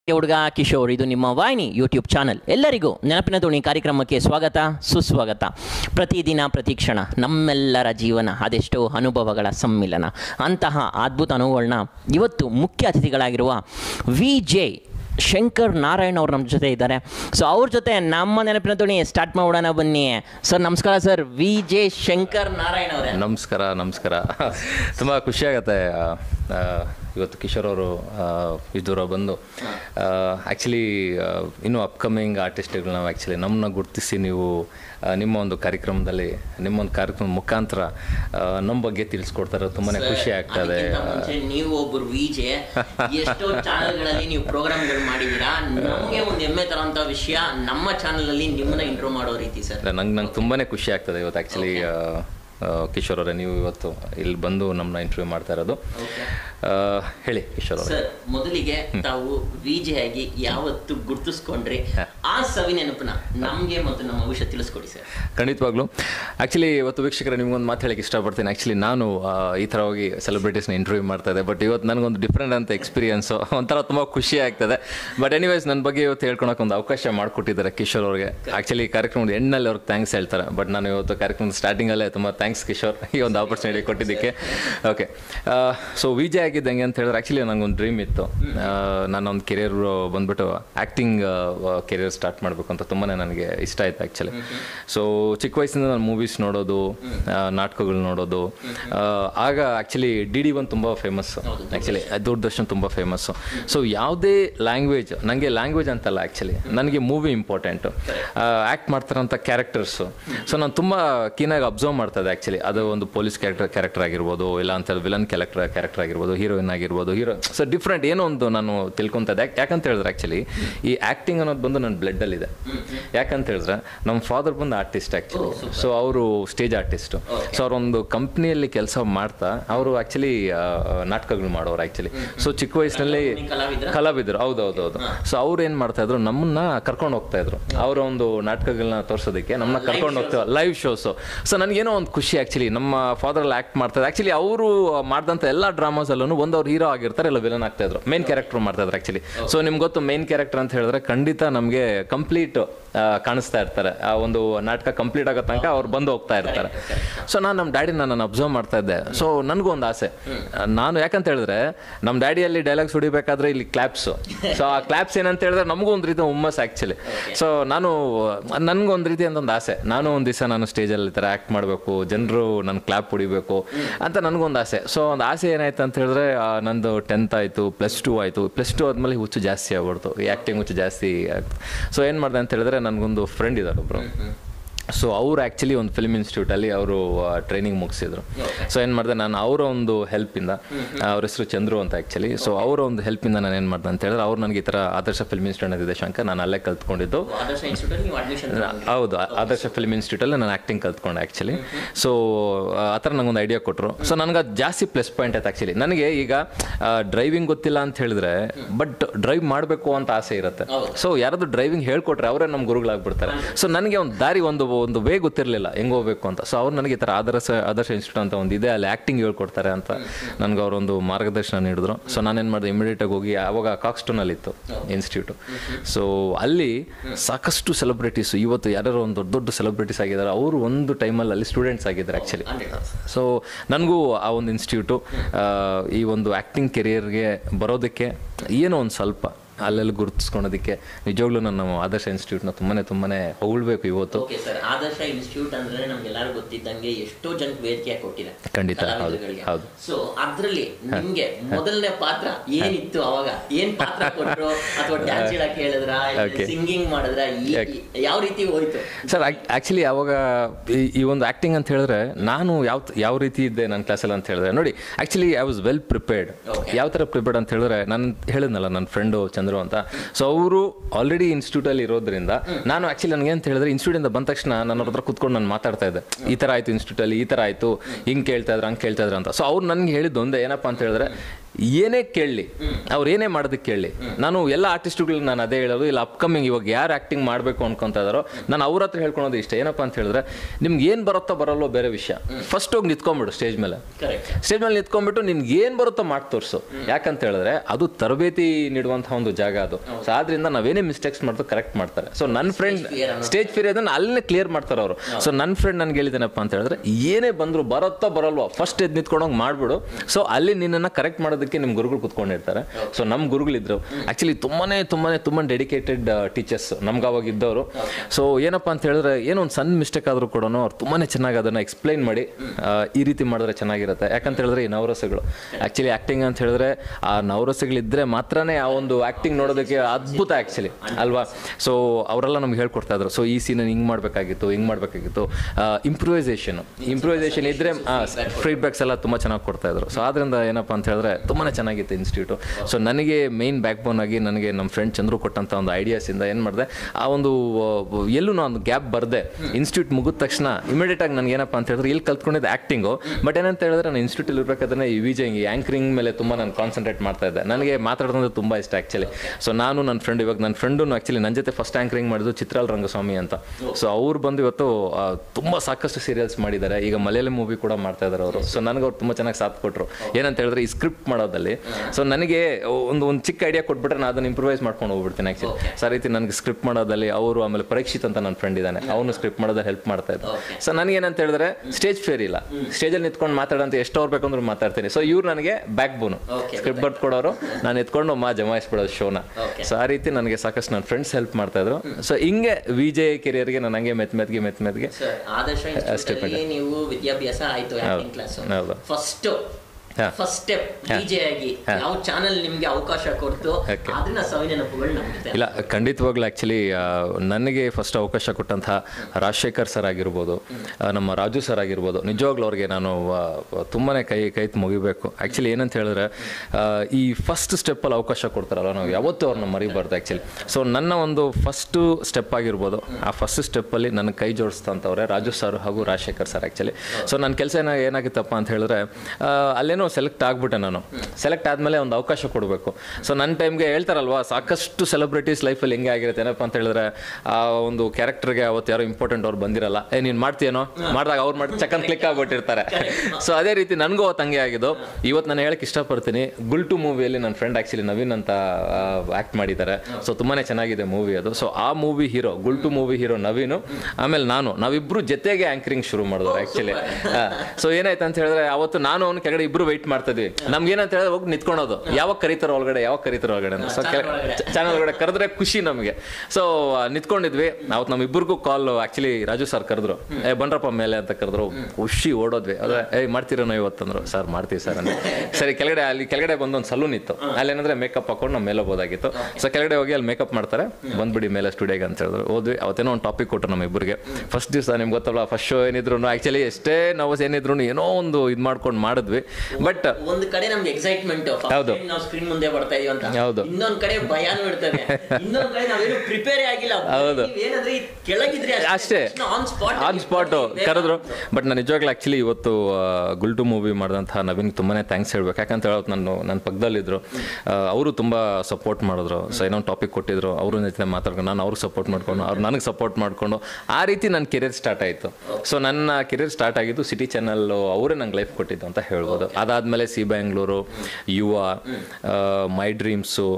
ಹುಡುಗ ಕಿಶೋರ್ ಇದು ನಿಮ್ಮ ವಾಹಿನಿ ಯೂಟ್ಯೂಬ್ ಚಾನಲ್ ಎಲ್ಲರಿಗೂ ನೆನಪಿನ ದೋಣಿ ಕಾರ್ಯಕ್ರಮಕ್ಕೆ ಸ್ವಾಗತ ಸುಸ್ವಾಗತ ಪ್ರತಿದಿನ ಪ್ರತಿಕ್ಷಣ ನಮ್ಮೆಲ್ಲರ ಜೀವನ ಅದೆಷ್ಟೋ ಅನುಭವಗಳ ಸಮ್ಮಿಲನ ಅಂತಹ ಅದ್ಭುತ ಅನುಭವಗಳನ್ನ ಇವತ್ತು ಮುಖ್ಯ ಅತಿಥಿಗಳಾಗಿರುವ ವಿ ಜೆ ಶಂಕರ್ ನಾರಾಯಣ್ ಅವ್ರು ನಮ್ಮ ಜೊತೆ ಇದ್ದಾರೆ ಸೊ ಅವ್ರ ಜೊತೆ ನಮ್ಮ ನೆನಪಿನ ದೋಣಿ ಸ್ಟಾರ್ಟ್ ಮಾಡೋಣ ಬನ್ನಿ ಸರ್ ನಮಸ್ಕಾರ sir V J Shankar Narayan ಅವರೇ ನಮಸ್ಕಾರ ನಮಸ್ಕಾರ ತುಂಬ ಖುಷಿಯಾಗತ್ತೆ ಆ, ಆ, ಇವತ್ತು ಕಿಶೋರ್ ಅವರು ಇದೂರ ಬಂದು ಆ್ಯಕ್ಚುಲಿ ಇನ್ನೂ ಅಪ್ಕಮಿಂಗ್ ಆರ್ಟಿಸ್ಟ್ಗಳು ನಾವು ಆ್ಯಕ್ಚುಲಿ ನಮ್ಮನ್ನ ಗುರುತಿಸಿ ನೀವು ಆ, ನಿಮ್ಮ ಒಂದು ಕಾರ್ಯಕ್ರಮದಲ್ಲಿ ನಿಮ್ಮ ಒಂದು ಕಾರ್ಯಕ್ರಮದ ಮುಖಾಂತರ ಆ, ನಮ್ಮ ಬಗ್ಗೆ ತಿಳಿಸ್ಕೊಡ್ತಾರೆ ತುಂಬಾ ಖುಷಿ ಆಗ್ತದೆ ಅದಕ್ಕಿಂತ ಮುಂಚೆ ನೀವು ಒಬ್ಬರು ವಿಜೆ ಎಷ್ಟೋ ಚಾನೆಲ್ಗಳಲ್ಲಿ ನೀವು ಪ್ರೋಗ್ರಾಮ್ಗಳು ಮಾಡಿದ್ದೀರಾ ನಮಗೆ ಒಂದು ಹೆಮ್ಮೆ ತರೋಂಥ ವಿಷಯ ನಮ್ಮ ಚಾನೆಲ್ ಅಲ್ಲಿ ನಿಮ್ಮನ್ನ ಇಂಟ್ರೋ ಮಾಡೋ ರೀತಿ ಸರ್ ನಂಗೆ ನಂಗೆ ತುಂಬಾ ಖುಷಿ ಆಗ್ತದೆ ಇವತ್ತು ಆ್ಯಕ್ಚುಲಿ ಕಿಶೋರ್ ಅವರೇ ನೀವು ಇವತ್ತು ಇಲ್ಲಿ ಬಂದು ನಮ್ಮನ್ನ ಇಂಟರ್ವ್ಯೂ ಮಾಡ್ತಾ ಇರೋದು ಆ, ಹೇಳಿ ಕಿಶೋರ್ ಅವರೇ ಸರ್ ಮೊದಲಿಗೆ ತಾವು ವಿಜೆ ಆಗಿ ಯಾವತ್ತು ಗುರ್ತಿಸ್ಕೊಂಡ್ರಿ ಆ ಸವಿ ನೆನಪನ್ನ ನಮ್ಗೆ ಮತ್ತು ನಮ್ಮ ಭವಿಷ್ಯ ತಿಳಿಸ್ಕೊಡಿ ಸರ್ ಖಂಡಿತವಾಗ್ಲೂ ಆ್ಯಕ್ಚುಲಿ ಇವತ್ತು ವೀಕ್ಷಕರ ನಿಮ್ಗೊಂದು ಮಾತು ಹೇಳಕ್ಕೆ ಇಷ್ಟಪಡ್ತೀನಿ ಆ್ಯಕ್ಚುಲಿ ನಾನು ಆ, ಈ ಥರ ಹೋಗಿ ಸೆಲೆಬ್ರಿಟೀಸ್ನ ಇಂಟರ್ವ್ಯೂ ಮಾಡ್ತಾ ಇದ್ದೆ ಬಟ್ ಇವತ್ತು ನನಗೊಂದು ಡಿಫ್ರೆಂಟ್ ಅಂತ ಎಕ್ಸ್ಪೀರಿಯನ್ಸು ಒಂಥರ ತುಂಬ ಖುಷಿ ಆಗ್ತದೆ ಬಟ್ ಎನಿವೇಸ್ ನನ್ನ ಬಗ್ಗೆ ಇವತ್ತು ಹೇಳ್ಕೊಳಕ್ಕೆ ಒಂದು ಅವಕಾಶ ಮಾಡಿಕೊಟ್ಟಿದ್ದಾರೆ ಕಿಶೋರ್ ಅವ್ರಿಗೆ ಆ್ಯಕ್ಚುಲಿ ಕಾರ್ಯಕ್ರಮದ ಎಂಡ್ನಲ್ಲಿ ಅವ್ರಿಗೆ ಥ್ಯಾಂಕ್ಸ್ ಹೇಳ್ತಾರೆ ಬಟ್ ನಾನು ಇವತ್ತು ಕಾರ್ಯಕ್ರಮದ ಸ್ಟಾರ್ಟಿಂಗಲ್ಲೇ ತುಂಬ ಥ್ಯಾಂಕ್ಸ್ ಕಿಶೋರ್ ಈ ಒಂದು ಆಪರ್ಚುನಿಟಿ ಕೊಟ್ಟಿದ್ದಕ್ಕೆ ಓಕೆ ಸೊ ವಿಜಯ್ ಆಗಿದ್ದು ಹೆಂಗೆ ಅಂತ ಹೇಳಿದ್ರೆ ಆ್ಯಕ್ಚುಲಿ ನನಗೊಂದು ಡ್ರೀಮ್ ಇತ್ತು ಆ, ನನ್ನ ಒಂದು ಕೆರಿಯರ್ ಬಂದ್ಬಿಟ್ಟು ಆ್ಯಕ್ಟಿಂಗ್ ಕೆರಿಯರ್ ಸ್ಟಾರ್ಟ್ ಮಾಡಬೇಕು ಅಂತ ತುಂಬಾ ನನಗೆ ಇಷ್ಟ ಆಯ್ತು ಆ್ಯಕ್ಚುಲಿ ಸೊ ಚಿಕ್ಕ ವಯಸ್ಸಿಂದ ನಾನು ಮೂವೀಸ್ ನೋಡೋದು ಆ, ನಾಟಕಗಳು ನೋಡೋದು ಆ, ಆಗ ಆ್ಯಕ್ಚುಲಿ ಡಿ ಡಿ ಒನ್ ತುಂಬ ಫೇಮಸ್ ಆ್ಯಕ್ಚುಲಿ ದೂರದರ್ಶನ್ ತುಂಬ ಫೇಮಸ್ಸು ಸೊ ಯಾವುದೇ ಲ್ಯಾಂಗ್ವೇಜ್ ನನಗೆ ಲ್ಯಾಂಗ್ವೇಜ್ ಅಂತಲ್ಲ ಆ್ಯಕ್ಚುಲಿ ನನಗೆ ಮೂವಿ ಇಂಪಾರ್ಟೆಂಟು ಆ್ಯಕ್ಟ್ ಮಾಡ್ತಾರಂಥ ಕ್ಯಾರೆಕ್ಟರ್ಸು ಸೊ ನಾನು ತುಂಬ ಕೀನಾಗಿ ಅಬ್ಸರ್ವ್ ಮಾಡ್ತಾ ಇದ್ದೆ ಆ್ಯಕ್ಚುಲಿ ಅದು ಒಂದು ಪೊಲೀಸ್ ಕ್ಯಾರೆಕ್ಟರ್ ಕ್ಯಾರೆಕ್ಟರ್ ಆಗಿರ್ಬೋದು ಇಲ್ಲ ಅಂತ ವಿಲನ್ ಕ್ಯಾರೆಕ್ಟರ್ ಕ್ಯಾರೆಕ್ಟರ್ ಆಗಿರ್ಬೋದು ಹೀರೋಯಿನ್ ಆಗಿರ್ಬೋದು ಹೀರೋ ಸೊ ಡಿಫ್ರೆಂಟ್ ಏನೋ ಒಂದು ನಾನು ತಿಳ್ಕೊತಾ ಇದ್ದೆ ಯಾಕ್- ಯಾಕಂತ ಹೇಳಿದ್ರೆ ಆ್ಯಕ್ಚುಲಿ ಈ ಆ್ಯಕ್ಟಿಂಗ್ ಅನ್ನೋದು ಬಂದು ನನ್ನ ಬ್ಲಡ್ಡಲ್ಲಿದೆ ಯಾಕಂತ ಹೇಳಿದ್ರೆ ನಮ್ಮ ಫಾದರ್ ಬಂದು ಆರ್ಟಿಸ್ಟ್ ಆ್ಯಕ್ಚುಲಿ ಸೊ ಅವರು ಸ್ಟೇಜ್ ಆರ್ಟಿಸ್ಟು ಸೊ ಅವರೊಂದು ಕಂಪ್ನಿಯಲ್ಲಿ ಕೆಲಸ ಮಾಡ್ತಾ ಅವರು ಆ್ಯಕ್ಚುಲಿ ನಾಟಕಗಳು ಮಾಡೋರು ಆ್ಯಕ್ಚುಲಿ ಸೊ ಚಿಕ್ಕ ವಯಸ್ಸಿನಲ್ಲಿ ಕಲಾವಿದ್ರ ಕಲಾವಿದರು ಹೌದು ಹೌದು ಹೌದು ಸೊ ಅವ್ರು ಏನ್ ಮಾಡ್ತಾ ಇದ್ರು ನಮ್ಮನ್ನ ಕರ್ಕೊಂಡು ಹೋಗ್ತಾ ಇದ್ರು ಅವರ ಒಂದು ನಾಟಕಗಳನ್ನ ತೋರ್ಸೋದಕ್ಕೆ ನಮ್ಮನ್ನ ಕರ್ಕೊಂಡು ಹೋಗ್ತಾ ಲೈವ್ ಶೋಸ್ ಸೊ ನನಗೇನೋ ಒಂದು ಖುಷಿ ಆಕ್ಚುಲಿ ನಮ್ಮ ಫಾದರ್ ಅಲ್ಲಿ ಆಕ್ಟ್ ಮಾಡ್ತಾ ಇದ್ರು ಆಕ್ಚುಲಿ ಅವರು ಮಾಡಿದಂಥ ಎಲ್ಲ ಡ್ರಾಮಾಸ್ ಅಲ್ಲೂ ಒಂದು ಅವ್ರು ಹೀರೋ ಆಗಿರ್ತಾರೆ ಇಲ್ಲ ವಿಲನ್ ಆಗ್ತಾ ಇದ್ರು ಮೇನ್ ಕ್ಯಾರೆಕ್ಟರ್ ಮಾಡ್ತಾ ಇದ್ರು ಆಕ್ಚುಲಿ ಸೊ ನಿಮ್ಗೆ ಗೊತ್ತು ಮೇನ್ ಕ್ಯಾರೆಕ್ಟರ್ ಅಂತ ಹೇಳಿದ್ರೆ ಖಂಡಿತ ನಮಗೆ ಕಂಪ್ಲೀಟ್ ಕಾಣಿಸ್ತಾ ಇರ್ತಾರೆ ಆ ಒಂದು ನಾಟಕ ಕಂಪ್ಲೀಟ್ ಆಗೋ ತನಕ ಅವ್ರು ಬಂದು ಹೋಗ್ತಾ ಇರ್ತಾರೆ ಸೊ ನಾನು ನಮ್ಮ ಡ್ಯಾಡಿ ನಾನು ಅಬ್ಸರ್ವ್ ಮಾಡ್ತಾ ಇದ್ದೆ ಸೊ ನನಗೂ ಒಂದು ಆಸೆ ನಾನು ಯಾಕಂತ ಹೇಳಿದ್ರೆ ನಮ್ಮ ಡ್ಯಾಡಿಯಲ್ಲಿ ಡೈಲಾಗ್ಸ್ ಹೊಡಿಬೇಕಾದ್ರೆ ಇಲ್ಲಿ ಕ್ಲಾಪ್ಸ್ ಸೊ ಆ ಕ್ಲಾಪ್ಸ್ ಏನಂತ ಹೇಳಿದ್ರೆ ನಮಗೂ ಒಂದು ರೀತಿ ಹುಮ್ಮಸ್ ಆ್ಯಕ್ಚುಲಿ ಸೊ ನಾನು ನನಗೂ ಒಂದು ರೀತಿ ಅಂತ ಒಂದು ಆಸೆ ನಾನು ಒಂದು ದಿವಸ ನಾನು ಸ್ಟೇಜಲ್ಲಿ ಈ ಥರ ಆ್ಯಕ್ಟ್ ಮಾಡಬೇಕು ಜನರು ನನ್ನ ಕ್ಲಾಪ್ ಹೊಡಿಬೇಕು ಅಂತ ನನಗೊಂದು ಆಸೆ ಸೊ ಒಂದು ಆಸೆ ಏನಾಯ್ತು ಅಂತ ಹೇಳಿದ್ರೆ ಆ, ನಂದು ಟೆಂತ್ ಆಯಿತು ಪ್ಲಸ್ ಟು ಆಯಿತು ಪ್ಲಸ್ ಟು ಆದಮೇಲೆ ಹುಚ್ಚು ಜಾಸ್ತಿ ಆಗ್ಬಿಡ್ತು ಈ ಆ್ಯಕ್ಟಿಂಗ್ ಹುಚ್ಚು ಜಾಸ್ತಿ ಆಗ್ತು ಸೊ ಏನು ಮಾಡಿದೆ ಅಂತ ಹೇಳಿದ್ರೆ ನನಗೊಂದು ಫ್ರೆಂಡ್ ಇದ್ದಾರೆ ಒಬ್ಬರು ಸೊ ಅವ್ರು ಆ್ಯಕ್ಚುಲಿ ಒಂದು ಫಿಲ್ಮ್ ಇನ್ಸ್ಟಿಟ್ಯೂಟಲ್ಲಿ ಅವರು ಟ್ರೈನಿಂಗ್ ಮುಗಿಸಿದ್ರು ಸೊ ಏನು ಮಾಡಿದೆ ನಾನು ಅವರ ಒಂದು ಹೆಲ್ಪಿಂದ ಅವ್ರ ಹೆಸರು ಚಂದ್ರು ಅಂತ ಆ್ಯಕ್ಚುಲಿ ಸೊ ಅವರ ಒಂದು ಹೆಲ್ಪಿಂದ ನಾನು ಏನು ಮಾಡಿದೆ ಅಂತ ಹೇಳಿದ್ರೆ ಅವ್ರು ನನಗೆ ಈ ಥರ ಆದರ್ಶ ಫಿಲ್ಮ್ ಇನ್ಸ್ಟಿಟ್ಯೂಟ್ ಅಂತಿದೆ ಶಂಕರ್ ನಾನು ಅಲ್ಲೇ ಕಲ್ತ್ಕೊಂಡಿದ್ದು ಆದರ್ಶ ಇನ್ಸ್ಟಿಟ್ಯೂಟ್ ನೀವು ಅಡ್ಮಿಷನ್ ಹೌದು ಆ- ಆದರ್ಶ ಫಿಲ್ಮ್ ಇನ್ಸ್ಟಿಟ್ಯೂಟಲ್ಲಿ ನಾನು ಆ್ಯಕ್ಟಿಂಗ್ ಕಲ್ತ್ಕೊಂಡೆ ಆ್ಯಕ್ಚುಲಿ ಸೊ ಆ ಥರ ನಂಗೊಂದು ಐಡಿಯಾ ಕೊಟ್ಟರು ಸೊ ನನಗೆ ಅದು ಜಾಸ್ತಿ ಪ್ಲಸ್ ಪಾಯಿಂಟ್ ಆಯ್ತು ಆ್ಯಕ್ಚುಲಿ ನನಗೆ ಈಗ ಡ್ರೈವಿಂಗ್ ಗೊತ್ತಿಲ್ಲ ಅಂತ ಹೇಳಿದ್ರೆ ಬಟ್ ಡ್ರೈವ್ ಮಾಡಬೇಕು ಅಂತ ಆಸೆ ಇರುತ್ತೆ ಸೊ ಯಾರಾದ್ರು ಡ್ರೈವಿಂಗ್ ಹೇಳ್ಕೊಟ್ರೆ ಅವರೇ ನಮ್ಮ ಗುರುಗಳಾಗ್ಬಿಡ್ತಾರೆ ಸೊ ನನಗೆ ಒಂದು ದಾರಿ ಒಂದು ಒಂದು ವೇ ಗೊತ್ತಿರಲಿಲ್ಲ ಹೆಂಗೆ ಹೋಗ್ಬೇಕು ಅಂತ ಸೊ ಅವ್ರು ನನಗೆ ಈ ಥರ ಆದರ್ಶ ಆದರ್ಶ ಇನ್ಸ್ಟಿಟ್ಯೂಟ್ ಅಂತ ಒಂದು ಇದೆ ಅಲ್ಲಿ ಆ್ಯಕ್ಟಿಂಗ್ ಹೇಳ್ಕೊಡ್ತಾರೆ ಅಂತ ನನಗೆ ಅವರೊಂದು ಮಾರ್ಗದರ್ಶನ ನೀಡಿದ್ರು ಸೊ ನಾನೇನು ಮಾಡಿದೆ ಇಮಿಡಿಯೇಟಾಗಿ ಹೋಗಿ ಆವಾಗ ಕಾಕ್ಸ್ಟೋನಲ್ಲಿ ಇತ್ತು ಇನ್ಸ್ಟಿಟ್ಯೂಟು ಸೊ ಅಲ್ಲಿ ಸಾಕಷ್ಟು ಸೆಲೆಬ್ರಿಟೀಸ್ ಇವತ್ತು ಯಾರ್ಯಾರೋ ಒಂದು ದೊಡ್ಡ ದೊಡ್ಡ ಸೆಲೆಬ್ರಿಟೀಸ್ ಆಗಿದ್ದಾರೆ ಅವರು ಒಂದು ಟೈಮಲ್ಲಿ ಅಲ್ಲಿ ಸ್ಟೂಡೆಂಟ್ಸ್ ಆಗಿದ್ದಾರೆ ಆ್ಯಕ್ಚುಲಿ ಸೊ ನನಗೂ ಆ ಒಂದು ಇನ್ಸ್ಟಿಟ್ಯೂಟು ಈ ಒಂದು ಆ್ಯಕ್ಟಿಂಗ್ ಕೆರಿಯರ್ಗೆ ಬರೋದಕ್ಕೆ ಏನೋ ಒಂದು ಸ್ವಲ್ಪ ಅಲ್ಲೆಲ್ಲಿ ಗುರುತಿಸ್ಕೊಳೋದಕ್ಕೆ ನಿಜವಾಗ್ಲೂ ನಾನು ಆದರ್ಶ ಇನ್ಸ್ಟಿಟ್ಯೂಟ್ನ ತುಂಬಾ ತುಂಬಾ ಹೊಗಳ್ಬೇಕು ಇವತ್ತು ಓಕೆ ಸರ್ ಆದರ್ಶ ಇನ್ಸ್ಟಿಟ್ಯೂಟ್ ಅಂದ್ರೆ ನಮ್ಗೆಲ್ಲರಿಗೂ ಗೊತ್ತಿದ್ದಂಗೆ ಎಷ್ಟೋ ಜನಕ್ಕೆ ವೇದಿಕೆ ಕೊಟ್ಟಿದೆ ಖಂಡಿತ, ಹೌದು, ಕಲಾವಿದರುಗಳಿಗೆ. ಹೌದು. ಸೊ ಅದ್ರಲ್ಲಿ ನಿಮ್ಗೆ ಮೊದಲನೇ ಪಾತ್ರ ಏನಿತ್ತು ಅವಾಗ ಏನ್ ಪಾತ್ರ ಕೊಟ್ರು ಅಥವಾ ಡ್ಯಾನ್ಸ್ ಹೇಳಕ್ ಹೇಳಿದ್ರ Okay. ಸಿಂಗಿಂಗ್ ಮಾಡಿದ್ರ ಈ- ಯಾವ ರೀತಿ ಹೋಯ್ತು ಸರ್ ಆ್ಯಕ್ಚುಲಿ ಯಾವಾಗ ಈ- ಈ ಒಂದು ಆ್ಯಕ್ಟಿಂಗ್ ಅಂತ ಹೇಳಿದ್ರೆ ನಾನು ಯಾವ ಯಾವ ರೀತಿ ಇದ್ದೆ ನನ್ನ ಕ್ಲಾಸಲ್ಲಿ ಅಂತ ಹೇಳಿದ್ರೆ ನೋಡಿ actually I was well prepared ಯಾವ ಥರ ಪ್ರಿಪೇರ್ಡ್ ಅಂತ ಹೇಳಿದ್ರೆ ನಾನು ಹೇಳಿದ್ನಲ್ಲ ನನ್ನ ಫ್ರೆಂಡು ಚಂದ್ರು ಅಂತ ಸೊ ಅವರು ಆಲ್ರೆಡಿ ಇನ್ಸ್ಟಿಟ್ಯೂಟಲ್ಲಿ ಇರೋದ್ರಿಂದ ನಾನು ಆ್ಯಕ್ಚುಲಿ ನನಗೆ ಅಂತ ಹೇಳಿದ್ರೆ ಇನ್ಸ್ಟಿಟ್ಯೂಟಿಂದ ಬಂದ ತಕ್ಷಣ ನನ್ನ ಹತ್ರ ಕೂತ್ಕೊಂಡು ನಾನು ಮಾತಾಡ್ತಾ ಇದ್ದೆ ಈ ಥರ ಆಯಿತು ಇನ್ಸ್ಟಿಟ್ಯೂಟಲ್ಲಿ ಈ ಥರ ಆಯಿತು ಹಿಂಗೆ ಕೇಳ್ತಾ ಇದ್ರು ಹಂಗೆ ಕೇಳ್ತಾ ಇದ್ರು ಅಂತ ಸೊ ಅವ್ರು ನನಗೆ ಹೇಳಿದ್ದು ಒಂದೇ ಏನಪ್ಪ ಅಂತ ಹೇಳಿದ್ರೆ ಏನೇ ಕೇಳಲಿ ಅವ್ರು ಏನೇ ಮಾಡೋದಕ್ಕೆ ಕೇಳಲಿ ನಾನು ಎಲ್ಲ ಆರ್ಟಿಸ್ಟ್ಗಳು ನಾನು ಅದೇ ಹೇಳೋದು ಇಲ್ಲ ಅಪ್ಕಮಿಂಗ್ ಇವಾಗ ಯಾರು ಆ್ಯಕ್ಟಿಂಗ್ ಮಾಡಬೇಕು ಅನ್ಕೊಂತ ಇದಾರೋ ನಾನು ಅವ್ರ ಹತ್ರ ಹೇಳ್ಕೊಳೋದು ಇಷ್ಟ ಏನಪ್ಪ ಅಂತ ಹೇಳಿದ್ರೆ ನಿಮ್ಗೆ ಏನು ಬರುತ್ತೋ ಬರಲ್ಲೋ ಬೇರೆ ವಿಷಯ ಫಸ್ಟ್ ಹೋಗಿ ನಿಂತ್ಕೊಂಡ್ಬಿಡು ಸ್ಟೇಜ್ ಮೇಲೆ ಕರೆಕ್ಟ್ ಸ್ಟೇಜ್ ಮೇಲೆ ನಿಂತ್ಕೊಂಡ್ಬಿಟ್ಟು ನಿನ್ಗೆ ಏನು ಬರುತ್ತೋ ಮಾಡಿ ತೋರಿಸು ಯಾಕಂತ ಹೇಳಿದ್ರೆ ಅದು ತರಬೇತಿ ನೀಡುವಂತಹ ಒಂದು ಜಾಗ ಅದು ಸೊ ಆದ್ರಿಂದ ನಾವೇನೇ ಮಿಸ್ಟೇಕ್ಸ್ ಮಾಡ್ತು ಕರೆಕ್ಟ್ ಮಾಡ್ತಾರೆ ಸೊ ನನ್ನ ಫ್ರೆಂಡ್ ಸ್ಟೇಜ್ ಫಿಯರ್ ಅದನ್ನ ಅಲ್ಲೇ ಕ್ಲಿಯರ್ ಮಾಡ್ತಾರೆ ಅವರು ಸೊ ನನ್ನ ಫ್ರೆಂಡ್ ನನ್ಗೆ ಹೇಳಿದ್ದೇನಪ್ಪ ಅಂತ ಹೇಳಿದ್ರೆ ಏನೇ ಬಂದ್ರು ಬರುತ್ತೋ ಬರಲ್ವೋ ಫಸ್ಟ್ ಎದ್ದು ನಿಂತ್ಕೊಂಡೋಗಿ ಮಾಡ್ಬಿಡು ಸೊ ಅಲ್ಲಿ ನಿನ್ನನ್ನು ಕರೆಕ್ಟ್ ಮಾಡೋದಕ್ಕೆ ನಿಮ್ಮ ಗುರುಗಳು ಕುತ್ಕೊಂಡಿರ್ತಾರೆ ಸೊ ನಮ್ಮ ಗುರುಗಳಿದ್ರು ಆಕ್ಚುಲಿ ತುಂಬಾನೇ ತುಂಬಾನೇ ತುಂಬಾ ಡೆಡಿಕೇಟೆಡ್ ಟೀಚರ್ಸ್ ನಮ್ಗೆ ಅವಾಗ ಇದ್ದವರು ಸೊ ಏನಪ್ಪ ಅಂತ ಹೇಳಿದ್ರೆ ಏನೋ ಒಂದು ಸಣ್ಣ ಮಿಸ್ಟೇಕ್ ಆದರೂ ಕೂಡ ಅವ್ರು ತುಂಬಾನೇ ಚೆನ್ನಾಗಿ ಅದನ್ನ ಎಕ್ಸ್ಪ್ಲೈನ್ ಮಾಡಿ ಆ, ಈ ರೀತಿ ಮಾಡಿದ್ರೆ ಚೆನ್ನಾಗಿರುತ್ತೆ ಯಾಕಂತ ಹೇಳಿದ್ರೆ ಈ ನವರಸಗಳು ಆಕ್ಚುಲಿ ಆಕ್ಟಿಂಗ್ ಅಂತ ಹೇಳಿದ್ರೆ ಆ ನವರಸಗಳಿದ್ರೆ ಮಾತ್ರನೇ ಆ ಒಂದು ಆಕ್ಟಿಂಗ್ ನೋಡೋದಕ್ಕೆ ಅದ್ಭುತ ಆಕ್ಚುಲಿ ಅಲ್ವಾ ಸೊ ಅವರೆಲ್ಲ ನಮ್ಗೆ ಹೇಳ್ಕೊಡ್ತಾ ಇದ್ರು ಸೊ ಈ ಸೀನ್ ಹಿಂಗ್ ಮಾಡ್ಬೇಕಾಗಿತ್ತು ಹಿಂಗ್ ಮಾಡ್ಬೇಕಾಗಿತ್ತು ಇಂಪ್ರೂವೈಸೇಷನ್ ಇಂಪ್ರೂವೈಸೇಷನ್ ಇದ್ರೆ ಫೀಡ್ಬ್ಯಾಕ್ಸ್ ಎಲ್ಲ ತುಂಬಾ ಚೆನ್ನಾಗಿ ಕೊಡ್ತಾ ಇದ್ರು ಸೊ ಆದ್ರಿಂದ ಏನಪ್ಪ ಅಂತ ಹೇಳಿದ್ರೆ ತುಂಬಾನೇ ಚೆನ್ನಾಗಿತ್ತು ಇನ್ಸ್ಟಿಟ್ಯೂಟ್ ಸೊ ನನಗೆ ಮೇನ್ ಬ್ಯಾಕ್ ಬೋನ್ ಆಗಿ ನನಗೆ ನಮ್ಮ ಫ್ರೆಂಡ್ ಚಂದ್ರು ಕೊಟ್ಟಂತ ಒಂದು ಐಡಿಯಾಸ್ ಇಂದ ಏನು ಮಾಡಿದೆ ಆ ಒಂದು ಆ, ಎಲ್ಲೂ ನಾನು ಗ್ಯಾಪ್ ಬರ್ದೆ ಇನ್ಸ್ಟಿಟ್ಯೂಟ್ ಮುಗಿದ ತಕ್ಷಣ ಇಮಿಡಿಯೇಟ್ ಆಗಿ ನನಗೆ ಏನಪ್ಪ ಅಂತ ಹೇಳಿದ್ರೆ ಇಲ್ಲಿ ಕಲ್ತ್ಕೊಂಡಿದ್ದು ಆಕ್ಟಿಂಗು ಬಟ್ ಏನಂತ ಹೇಳಿದ್ರೆ ನಾನು ಇನ್ಸ್ಟಿಟ್ಯೂಟ್ ಇರ್ಬೇಕಾದ್ರೆ ಈ ವಿಜಯ್ ಆಂಕರಿಂಗ್ ಮೇಲೆ ತುಂಬ ನಾನು ಕಾನ್ಸಂಟ್ರೇಟ್ ಮಾಡ್ತಾ ಇದ್ದೆ ನನಗೆ ಮಾತಾಡೋದು ತುಂಬ ಇಷ್ಟ ಆ್ಯಕ್ಚುಲಿ ಸೊ ನಾನು ನನ್ನ ಫ್ರೆಂಡ್ ಇವಾಗ ನನ್ನ ಫ್ರೆಂಡು ಆ್ಯಕ್ಚುಲಿ ನನ್ನ ಜೊತೆ ಫಸ್ಟ್ ಆಂಕರಿಂಗ್ ಮಾಡಿದ್ದು ಚಿತ್ರಾಲ್ ರಂಗಸ್ವಾಮಿ ಅಂತ ಸೊ ಅವ್ರು ಬಂದು ಇವತ್ತು ಆ, ತುಂಬ ಸಾಕಷ್ಟು ಸೀರಿಯಲ್ಸ್ ಮಾಡಿದ್ದಾರೆ ಈಗ ಮಲಯಾಳಿ ಮೂವಿ ಕೂಡ ಮಾಡ್ತಾ ಇದ್ದಾರೆ ಅವರು ಸೊ ನನಗೆ ಅವ್ರು ತುಂಬ ಚೆನ್ನಾಗಿ ಸಾಥ್ ಕೊಟ್ಟರು ಏನಂತ ಹೇಳಿದ್ರೆ ಈ ಸ್ಕ್ರಿಪ್ಟ್ ಮಾಡೋದಲ್ಲಿ ಸೊ ನನಗೆ ಒಂದು ಒಂದು ಚಿಕ್ಕ ಐಡಿಯಾ ಕೊಟ್ಬಿಟ್ರೆ ನಾನು ಅದನ್ನ ಇಂಪ್ರೂವೈಸ್ ಮಾಡ್ಕೊಂಡು ಹೋಗ್ಬಿಡ್ತೀನಿ ಆ್ಯಕ್ಚುಲಿ ಸೊ ಆ ರೀತಿ ನನಗೆ ಸ್ಕ್ರಿಪ್ಟ್ ಮಾಡೋದಲ್ಲಿ ಅವರು ಆಮೇಲೆ ಪರೀಕ್ಷಿತ್ ಅಂತ ನನ್ನ ಫ್ರೆಂಡ್ ಇದ್ದಾನೆ ಅವನು ಸ್ಕ್ರಿಪ್ಟ್ ಮಾಡೋದಲ್ಲಿ ಹೆಲ್ಪ್ ಮಾಡ್ತಾ ಇದ್ದ ಸೊ ನನಗೇನಂತ ಹೇಳಿದ್ರೆ ಸ್ಟೇಜ್ ಫೇರ್ ಇಲ್ಲ ಸ್ಟೇಜಲ್ಲಿ ನಿಂತ್ಕೊಂಡು ಮಾತಾಡಂತ ಎಷ್ಟು ಅವ್ರು ಬೇಕಂದ್ರೆ ಮಾತಾಡ್ತೀನಿ ಸೊ ಇವ್ರು ನನಗೆ ಬ್ಯಾಕ್ ಬೋನು Okay, ಸ್ಕ್ರಿಪ್ಟ್ ಬರ್ದು ಕೊಡೋರು ನಾನು ಎತ್ಕೊಂಡು ಮಾ ಜಮಾಯಿಸ್ಬಿಡೋದು ಶೋನ Okay. ಸೊ ಆ ರೀತಿ ನನಗೆ ಸಾಕಷ್ಟು ನನ್ನ ಫ್ರೆಂಡ್ಸ್ ಹೆಲ್ಪ್ ಮಾಡ್ತಾ ಇದ್ರು ಸೊ ಹಿಂಗೆ ವಿಜಯ್ ಕೆರಿಯರ್ಗೆ ನಾನು ಹಂಗೆ ಮೆತ್ ಮೆತ್ಗೆ ಮೆತ್ ಮೆತ್ಗೆ ಸರ್ ಆದರ್ಶ ಇನ್ಸ್ಟಿಟ್ಯೂಟ್ ಅಲ್ಲಿ ನೀವು ವಿದ್ಯಾಭ್ಯಾಸ ಆಯ್ತು ಆಕ್ಟಿಂಗ್ ಕ್ಲಾಸ್ ಹೌದು. ಫಸ್ಟ್ ಹಾ. ಫಸ್ಟ್ ಸ್ಟೆಪ್ ಡಿಜೆ ಆಗಿ ಯಾವ ಚಾನೆಲ್ ನಿಮ್ಗೆ ಅವಕಾಶ ಕೊಡ್ತು Okay. ಅದನ್ನ ಸವಿನೆನಪುಗಳು ನಮ್ಮ ಜೊತೆ ಇಲ್ಲ ಖಂಡಿತವಾಗ್ಲೂ ಆ್ಯಕ್ಚುಲಿ ನನಗೆ ಫಸ್ಟ್ ಅವಕಾಶ ಕೊಟ್ಟಂತಹ ರಾಜಶೇಖರ್ ಸರ್ ಆಗಿರ್ಬೋದು ಆ, ನಮ್ಮ ರಾಜು ಸರ್ ಆಗಿರ್ಬೋದು ನಿಜವಾಗ್ಲೂ ಅವ್ರಿಗೆ ನಾನು ತುಂಬಾ ಕೈ ಕೈ ಮುಗಿಬೇಕು ಆ್ಯಕ್ಚುಲಿ ಏನಂತ ಹೇಳಿದ್ರೆ ಆ, ಈ ಫಸ್ಟ್ ಸ್ಟೆಪ್ಪಲ್ಲಿ ಅವಕಾಶ ಕೊಡ್ತಾರಲ್ಲ ನಾವು ಯಾವತ್ತೂ ಅವ್ರನ್ನ ಮರಿಬಾರ್ದು ಆ್ಯಕ್ಚುಲಿ ಸೊ ನನ್ನ ಒಂದು ಫಸ್ಟು ಸ್ಟೆಪ್ ಆಗಿರ್ಬೋದು ಆ ಫಸ್ಟ್ ಸ್ಟೆಪ್ಪಲ್ಲಿ ನನ್ನ ಕೈ ಜೋಡಿಸ್ತಂತವ್ರೆ ರಾಜು ಸರ್ ಹಾಗೂ ರಾಜಶೇಖರ್ ಸರ್ ಆ್ಯಕ್ಚುಲಿ ಸೊ ನನ್ನ ಕೆಲಸ ಏನ ಏನಾಗಿತ್ತಪ್ಪ ಅಂತ ಹೇಳಿದ್ರೆ ಆ, ಅಲ್ಲೇನೋ ಸೆಲೆಕ್ಟ್ ಆಗ್ಬಿಟ್ಟೆ ನಾನು ಸೆಲೆಕ್ಟ್ ಆದಮೇಲೆ ಒಂದು ಅವಕಾಶ ಕೊಡಬೇಕು ಸೊ ನನ್ನ ಟೈಮ್ಗೆ ಹೇಳ್ತಾರಲ್ವಾ ಸಾಕಷ್ಟು ಸೆಲೆಬ್ರಿಟೀಸ್ ಲೈಫಲ್ಲಿ ಹೆಂಗೆ ಆಗಿರುತ್ತೆ ಏನಪ್ಪ ಅಂತ ಹೇಳಿದ್ರೆ ಆ ಒಂದು ಕ್ಯಾರೆಕ್ಟರ್ಗೆ ಅವತ್ತು ಯಾರೋ ಇಂಪಾರ್ಟೆಂಟ್ ಅವ್ರು ಬಂದಿರಲ್ಲ ಏ ನೀನು ಮಾಡ್ತೀಯೇನೋ ಮಾಡಿದಾಗ ಅವ್ರು ಮಾಡಿ ಚಕನ್ ಕ್ಲಿಕ್ ಆಗ್ಬಿಟ್ಟಿರ್ತಾರೆ ಸೊ ಅದೇ ರೀತಿ ನನಗೂ ಅವತ್ತು ಹಂಗೆ ಆಗಿದ್ದು ಇವತ್ತು ನಾನು ಹೇಳಕ್ಕೆ ಇಷ್ಟಪಡ್ತೀನಿ ಗುಲ್ ಟು ಮೂವಿಯಲ್ಲಿ ನನ್ನ ಫ್ರೆಂಡ್ ಆ್ಯಕ್ಚುಲಿ ನವೀನ್ ಅಂತ ಆ್ಯಕ್ಟ್ ಮಾಡಿದ್ದಾರೆ ಸೊ ತುಂಬಾ ಚೆನ್ನಾಗಿದೆ ಮೂವಿ ಅದು ಸೊ ಆ movie hero Gultoo movie hero Naveen ಆಮೇಲೆ ನಾನು ನಾವಿಬ್ರು ಜೊತೆಗೆ ಆಂಕರಿಂಗ್ ಶುರು ಮಾಡಿದ್ರು ಆ್ಯಕ್ಚುಲಿ ಸೊ ಏನಾಯ್ತು ಅಂತ ಹೇಳಿದ್ರೆ ಅವತ್ತು ನಾನು ಅವ್ನು ಕೆಳಗಡೆ ಇಬ್ರು ವೆಯ್ಟ್ ಮಾಡ್ತಾ ಇದ್ವಿ ನಮ್ಗೆ ಏನಂತ ಹೇಳಿದ್ರೆ ಹೋಗಿ ನಿಂತ್ಕೊಳೋದು ಯಾವಾಗ ಕರೀತಾರ ಒಳಗಡೆ ಯಾವಾಗ ಕರೀತಾರ ಒಳಗಡೆ ಅಂತ ಸೊ ಚಾನಲ್ ಒಳಗಡೆ ಕರೆದ್ರೆ ಖುಷಿ ನಮಗೆ ಸೊ ನಿಂತ್ಕೊಂಡಿದ್ವಿ ಅವತ್ತು ನಮ್ಮಿಬ್ಬರಿಗೂ ಕಾಲ್ ಆಕ್ಚುಲಿ ರಾಜು ಸರ್ ಕರೆದ್ರು ಏ ಬನ್ರಪ್ಪ ಮೇಲೆ ಅಂತ ಕರೆದ್ರು ಖುಷಿ ಓಡೋದ್ವಿ ಅದೇ ಏ ಮಾಡ್ತೀರೇನೋ ಇವತ್ತಂದ್ರು ಸರ್ ಮಾಡ್ತೀವಿ ಸರ್ ಅಂತ ಸರಿ ಕೆಳಗಡೆ ಅಲ್ಲಿ ಕೆಳಗಡೆ ಬಂದು ಒಂದು ಸಲೂನ್ ಇತ್ತು ಅಲ್ಲಿ ಏನಂದ್ರೆ ಮೇಕಪ್ ಹಾಕೊಂಡು ನಾವು ಮೇಲೆ ಹೋಗೋದಾಗಿತ್ತು ಸೊ ಕೆಳಗಡೆ ಹೋಗಿ ಅಲ್ಲಿ ಮೇಕಪ್ ಮಾಡ್ತಾರೆ ಬಂದ್ಬಿಡಿ ಮೇಲೆ ಸ್ಟುಡಿಯೋಗೆ ಅಂತ ಹೇಳಿದ್ರು ಹೋದ್ವಿ ಅವತ್ತೇನೋ ಒಂದು ಟಾಪಿಕ್ ಕೊಟ್ಟರು ನಮ್ಮ ಇಬ್ಬರಿಗೆ ಫಸ್ಟ್ ದಿವಸ ನಿಮ್ಗೆ ಗೊತ್ತಲ್ಲ ಫಸ್ಟ್ ಶೋ ಏನಿದ್ರು ಆಕ್ಚುಲಿ ಎಷ್ಟೇ ನಾವು ಏನಿದ್ರು ಏನೋ ಒಂದು ಇದು ಮಾಡ್ಕೊಂಡು ಮಾಡಿದ್ವಿ ಬಟ್ ಒಂದ್ ಕಡೆ ನಮ್ಗೆ ಎಕ್ಸೈಟ್ಮೆಂಟ್ ಹೌದು. ನಾವು ಸ್ಕ್ರೀನ್ ಮುಂದೆ ಬರ್ತಾ ಇದೀವಿ ಅಂತ ಹೌದು. ಇನ್ನೊಂದ್ ಕಡೆ ಭಯಾನು ಇರ್ತದೆ ಇನ್ನೊಂದ್ ಕಡೆ ನಾವೇನು ಪ್ರಿಪೇರ್ ಆಗಿಲ್ಲ ಹೌದು. ಏನಂದ್ರೆ ಈ ಕೆಳಗಿದ್ರೆ ಅಷ್ಟೇ ಆನ್ ಸ್ಪಾಟ್ ಆನ್ ಸ್ಪಾಟ್ ಕರೆದ್ರು ಬಟ್ ನಾನು ನಿಜವಾಗ್ಲೂ ಆಕ್ಚುಲಿ ಇವತ್ತು ಆ, ಗುಲ್ಟು ಮೂವಿ ಮಾಡಿದಂತಹ ನವೀನ್ ತುಂಬಾನೇ ಥ್ಯಾಂಕ್ಸ್ ಹೇಳ್ಬೇಕು ಯಾಕಂತ ಹೇಳೋದು ನಾನು ನನ್ನ ಪಕ್ಕದಲ್ಲಿದ್ರು ಅವರು ತುಂಬಾ ಸಪೋರ್ಟ್ ಮಾಡಿದ್ರು ಸೊ ಏನೋ ಟಾಪಿಕ್ ಕೊಟ್ಟಿದ್ರು ಅವ್ರ ಜೊತೆ ಮಾತಾಡ್ಕೊಂಡು ನಾನು ಅವ್ರಿಗೆ ಸಪೋರ್ಟ್ ಮಾಡ್ಕೊಂಡು ಅವ್ರು ನನಗೆ ಸಪೋರ್ಟ್ ಮಾಡ್ಕೊಂಡು ಆ ರೀತಿ ನನ್ನ ಕೆರಿಯರ್ ಸ್ಟಾರ್ಟ್ ಆಯಿತು ಸೊ ನನ್ನ ಕೆರಿಯರ್ ಸ್ಟಾರ್ಟ್ ಆಗಿದ್ದು ಸಿಟಿ ಚಾನಲ್ ಅವರೇ ನಂಗೆ ಲೈಫ್ ಕೊಟ್ಟಿದ್ದು ಅಂತ ಹೇಳ್ಬೋದು ಅದಾದ್ಮೇಲೆ ಸಿ ಬ್ಯಾಂಗ್ಳೂರು ಯುವ ಮೈ ಡ್ರೀಮ್ಸು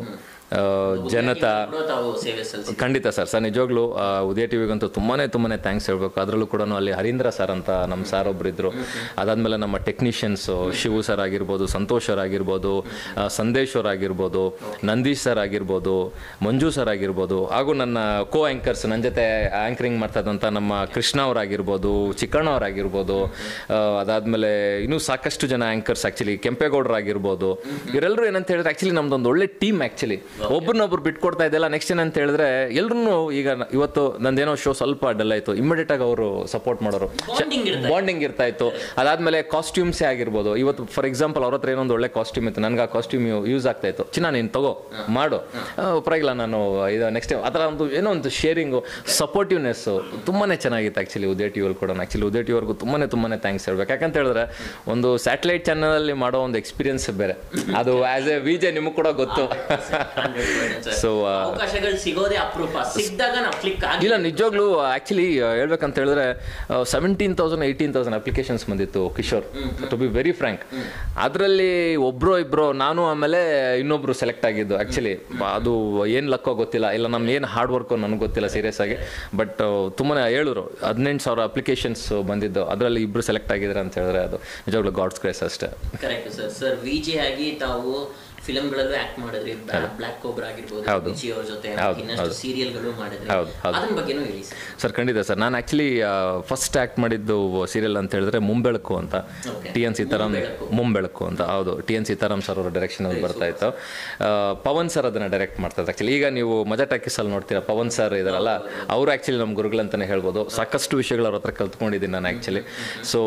ಜನತಾ ತಾವು ಸೇವೆ ಸಲ್ಲಿಸಿ ಖಂಡಿತ ಸರ್ ಸರ್ ನಿಜವಾಗ್ಲೂ ಆ, ಉದಯ ಟಿವಿಗಂತೂ ತುಂಬಾನೇ ತುಂಬಾನೇ ಥ್ಯಾಂಕ್ಸ್ ಹೇಳ್ಬೇಕು ಅದರಲ್ಲೂ ಕೂಡ ಅಲ್ಲಿ ಹರೀಂದ್ರ ಸರ್ ಅಂತ ನಮ್ಮ ಸರ್ ಒಬ್ರು ಇದ್ರು ಅದಾದ್ಮೇಲೆ ನಮ್ಮ ಟೆಕ್ನಿಷಿಯನ್ಸ್ ಶಿವು ಸರ್ ಆಗಿರ್ಬೋದು ಸಂತೋಷ್ ಸರ್ ಆಗಿರ್ಬೋದು ಆ, ಸಂದೇಶ್ ಅವ್ರು ಆಗಿರ್ಬೋದು ನಂದೀಶ್ ಸರ್ ಆಗಿರ್ಬೋದು ಮಂಜು ಸರ್ ಆಗಿರ್ಬೋದು ಹಾಗೂ ನನ್ನ ಕೋ ಆಂಕರ್ಸ್ ನನ್ನ ಜೊತೆ ಆಂಕರಿಂಗ್ ಮಾಡ್ತಾ ಇದ್ದಂಥ ನಮ್ಮ ಕೃಷ್ಣ ಅವರಾಗಿರ್ಬೋದು ಚಿಕ್ಕಣ್ಣ ಅವರಾಗಿರ್ಬೋದು ಆ, ಅದಾದ್ಮೇಲೆ ಇನ್ನೂ ಸಾಕಷ್ಟು ಜನ ಆಂಕರ್ಸ್ ಆ್ಯಕ್ಚುಲಿ ಕೆಂಪೇಗೌಡರಾಗಿರ್ಬೋದು ಇವರೆಲ್ಲರೂ ಏನಂತ ಹೇಳಿದ್ರೆ ಆ್ಯಕ್ಚುಲಿ ನಮ್ದೊಂದು ಒಳ್ಳೆ ಟೀಮ್ ಆ್ಯಕ್ಚುಲಿ ಒಬ್ರನ್ನೊಬ್ರು ಬಿಟ್ಕೊಡ್ತಾ ಇದೆಲ್ಲ ನೆಕ್ಸ್ಟ್ ಏನಂತ ಹೇಳಿದ್ರೆ ಎಲ್ರು ಈಗ ನ- ಇವತ್ತು ನಂದೇನೋ ಶೋ ಸ್ವಲ್ಪ ಡಲ್ ಆಯ್ತು ಇಮಿಡಿಯೇಟ್ ಆಗಿ ಅವರು ಸಪೋರ್ಟ್ ಮಾಡೋರು Bonding ಇರ್ತಾ ಬಾಂಡಿಂಗ್ ಇರ್ತಾ ಇತ್ತು ಅದಾದ್ಮೇಲೆ ಕಾಸ್ಟ್ಯೂಮ್ಸೇ ಆಗಿರ್ಬೋದು ಇವತ್ತು ಫಾರ್ ಎಕ್ಸಾಂಪಲ್ ಅವ್ರ ಹತ್ರ ಏನೋ ಒಂದು ಒಳ್ಳೆ ಕಾಸ್ಟ್ಯೂಮ್ ಇತ್ತು ನನ್ಗೆ ಆ ಕಾಸ್ಟ್ಯೂಮ್ ಯೂಸ್ ಆಗ್ತಾ ಇತ್ತು ಚಿನ್ನ ನೀನು ತಗೋ ಮಾಡು ಆ, ಪರವಾಗಿಲ್ಲ ನಾನು ಇದು ನೆಕ್ಸ್ಟ್ ಟೈಮ್ ಆ ಥರ ಒಂದು ಏನೋ ಒಂದು ಶೇರಿಂಗು ಸಪೋರ್ಟಿವ್ನೆಸ್ ತುಂಬಾನೇ ಚೆನ್ನಾಗಿತ್ತು ಆ್ಯಕ್ಚುಲಿ ಉದಯ ಟಿ ಕೂಡ ಆ್ಯಕ್ಚುಲಿ ಉದಯ ಟಿ ಅವ್ರಿಗೂ ತುಂಬಾನೇ ತುಂಬಾನೇ ಥ್ಯಾಂಕ್ಸ್ ಹೇಳ್ಬೇಕು ಯಾಕಂತ ಹೇಳಿದ್ರೆ ಒಂದು ಸ್ಯಾಟಲೈಟ್ ಚಾನಲಲ್ಲಿ ಮಾಡೋ ಒಂದು ಎಕ್ಸ್ಪೀರಿಯನ್ಸ್ ಬೇರೆ ಅದು ಆಸ್ ಎ ವಿಜೆ ನಿಮಗೆ ಕೂಡ ಗೊತ್ತು ಸೊ ಅವಕಾಶಗಳು ಸಿಗೋದೇ ಅಪರೂಪ ಸಿಕ್ಕಿದಾಗ ನಾವು ಕ್ಲಿಕ್ ಆಗಿ ಇಲ್ಲ ನಿಜವಾಗ್ಲೂ ಆಕ್ಚುಲಿ ಹೇಳ್ಬೇಕಂತ ಹೇಳಿದ್ರೆ seventeen thousand eighteen thousand applications ಬಂದಿತ್ತು Kishore to be very frank ಅದರಲ್ಲಿ ಒಬ್ರು ಇಬ್ರು ನಾನು ಆಮೇಲೆ ಇನ್ನೊಬ್ರು ಸೆಲೆಕ್ಟ್ ಆಗಿದ್ದು ಆಕ್ಚುಲಿ ಅದು ಏನು ಲಕ್ಕೋ ಗೊತ್ತಿಲ್ಲ ಇಲ್ಲ ನಮ್ಮ ಏನು ಹಾರ್ಡ್ ವರ್ಕೋ ನನಗೆ ಗೊತ್ತಿಲ್ಲ ಸೀರಿಯಸ್ ಆಗಿ ಬಟ್ ತುಂಬಾ ಹೇಳಿದ್ರು ಹದಿನೆಂಟು ಸಾವಿರ ಅಪ್ಲಿಕೇಶನ್ಸ್ ಬಂದಿದ್ದು ಅದರಲ್ಲಿ ಇಬ್ರು ಸೆಲೆಕ್ಟ್ ಆಗಿದ್ದಾರೆ ಅಂತ ಹೇಳಿದ್ರೆ ಅದು ನಿಜವಾಗ್ಲೂ ಗಾಡ್ಸ್ ಕ್ರೇಸ್ ಅಷ್ಟೇ ಕರೆಕ್ಟ್ ಸರ್ ಸರ್ ವಿಜೆ ಆಗಿ ತಾವು ಫಿಲಮ್ಗಳಲ್ಲೂ ಆಕ್ಟ್ ಮಾಡಿದ್ರಿ ಬ್ಲಾಕ್ ಕೋಬ್ರಾ ಆಗಿರ್ಬೋದು ಹೌದು. ವಿಜಿ ಅವ್ರ ಜೊತೆ ಹೌದು, ಇನ್ನಷ್ಟು ಹೌದು. ಸೀರಿಯಲ್ಗಳು ಮಾಡಿದ್ರಿ ಹೌದು, ಹೌದು. ಅದನ್ನ ಬಗ್ಗೆನೂ ಹೇಳಿ ಸರ್ ಸರ್ ಖಂಡಿತ ಸರ್ ನಾನು ಆ್ಯಕ್ಚುಲಿ ಫಸ್ಟ್ ಆ್ಯಕ್ಟ್ ಮಾಡಿದ್ದು ಸೀರಿಯಲ್ ಅಂತ ಹೇಳಿದ್ರೆ ಮುಂಬೆಳಕು ಅಂತ Okay. T N Sitaram Mumbelaku. Mumbelaku ಅಂತ ಹೌದು ಟಿ ಎನ್ ಸೀತಾರಾಮ್ ಸರ್ ಅವರ ಡೈರೆಕ್ಷನ್ ಅಲ್ಲಿ ಬರ್ತಾ ಇತ್ತು ಆ, ಪವನ್ ಸರ್ ಅದನ್ನ ಡೈರೆಕ್ಟ್ ಮಾಡ್ತಾ ಇದ್ದಾರೆ ಆ್ಯಕ್ಚುಲಿ ಈಗ ನೀವು ಮಜಾ ಟಾಕೀಸಲ್ಲಿ ನೋಡ್ತೀರಾ ಪವನ್ ಸರ್ ಇದಾರಲ್ಲ ಅವರು ಆ್ಯಕ್ಚುಲಿ ನಮ್ಮ ಗುರುಗಳಂತಾನೆ ಹೇಳ್ಬೋದು ಸಾಕಷ್ಟು ವಿಷಯಗಳು ಅವ್ರ ಹತ್ರ ಕಲ್ತ್ಕೊಂಡಿದ್ದೀನಿ ನಾನು ಆ್ಯಕ್ಚುಲಿ ಸೊ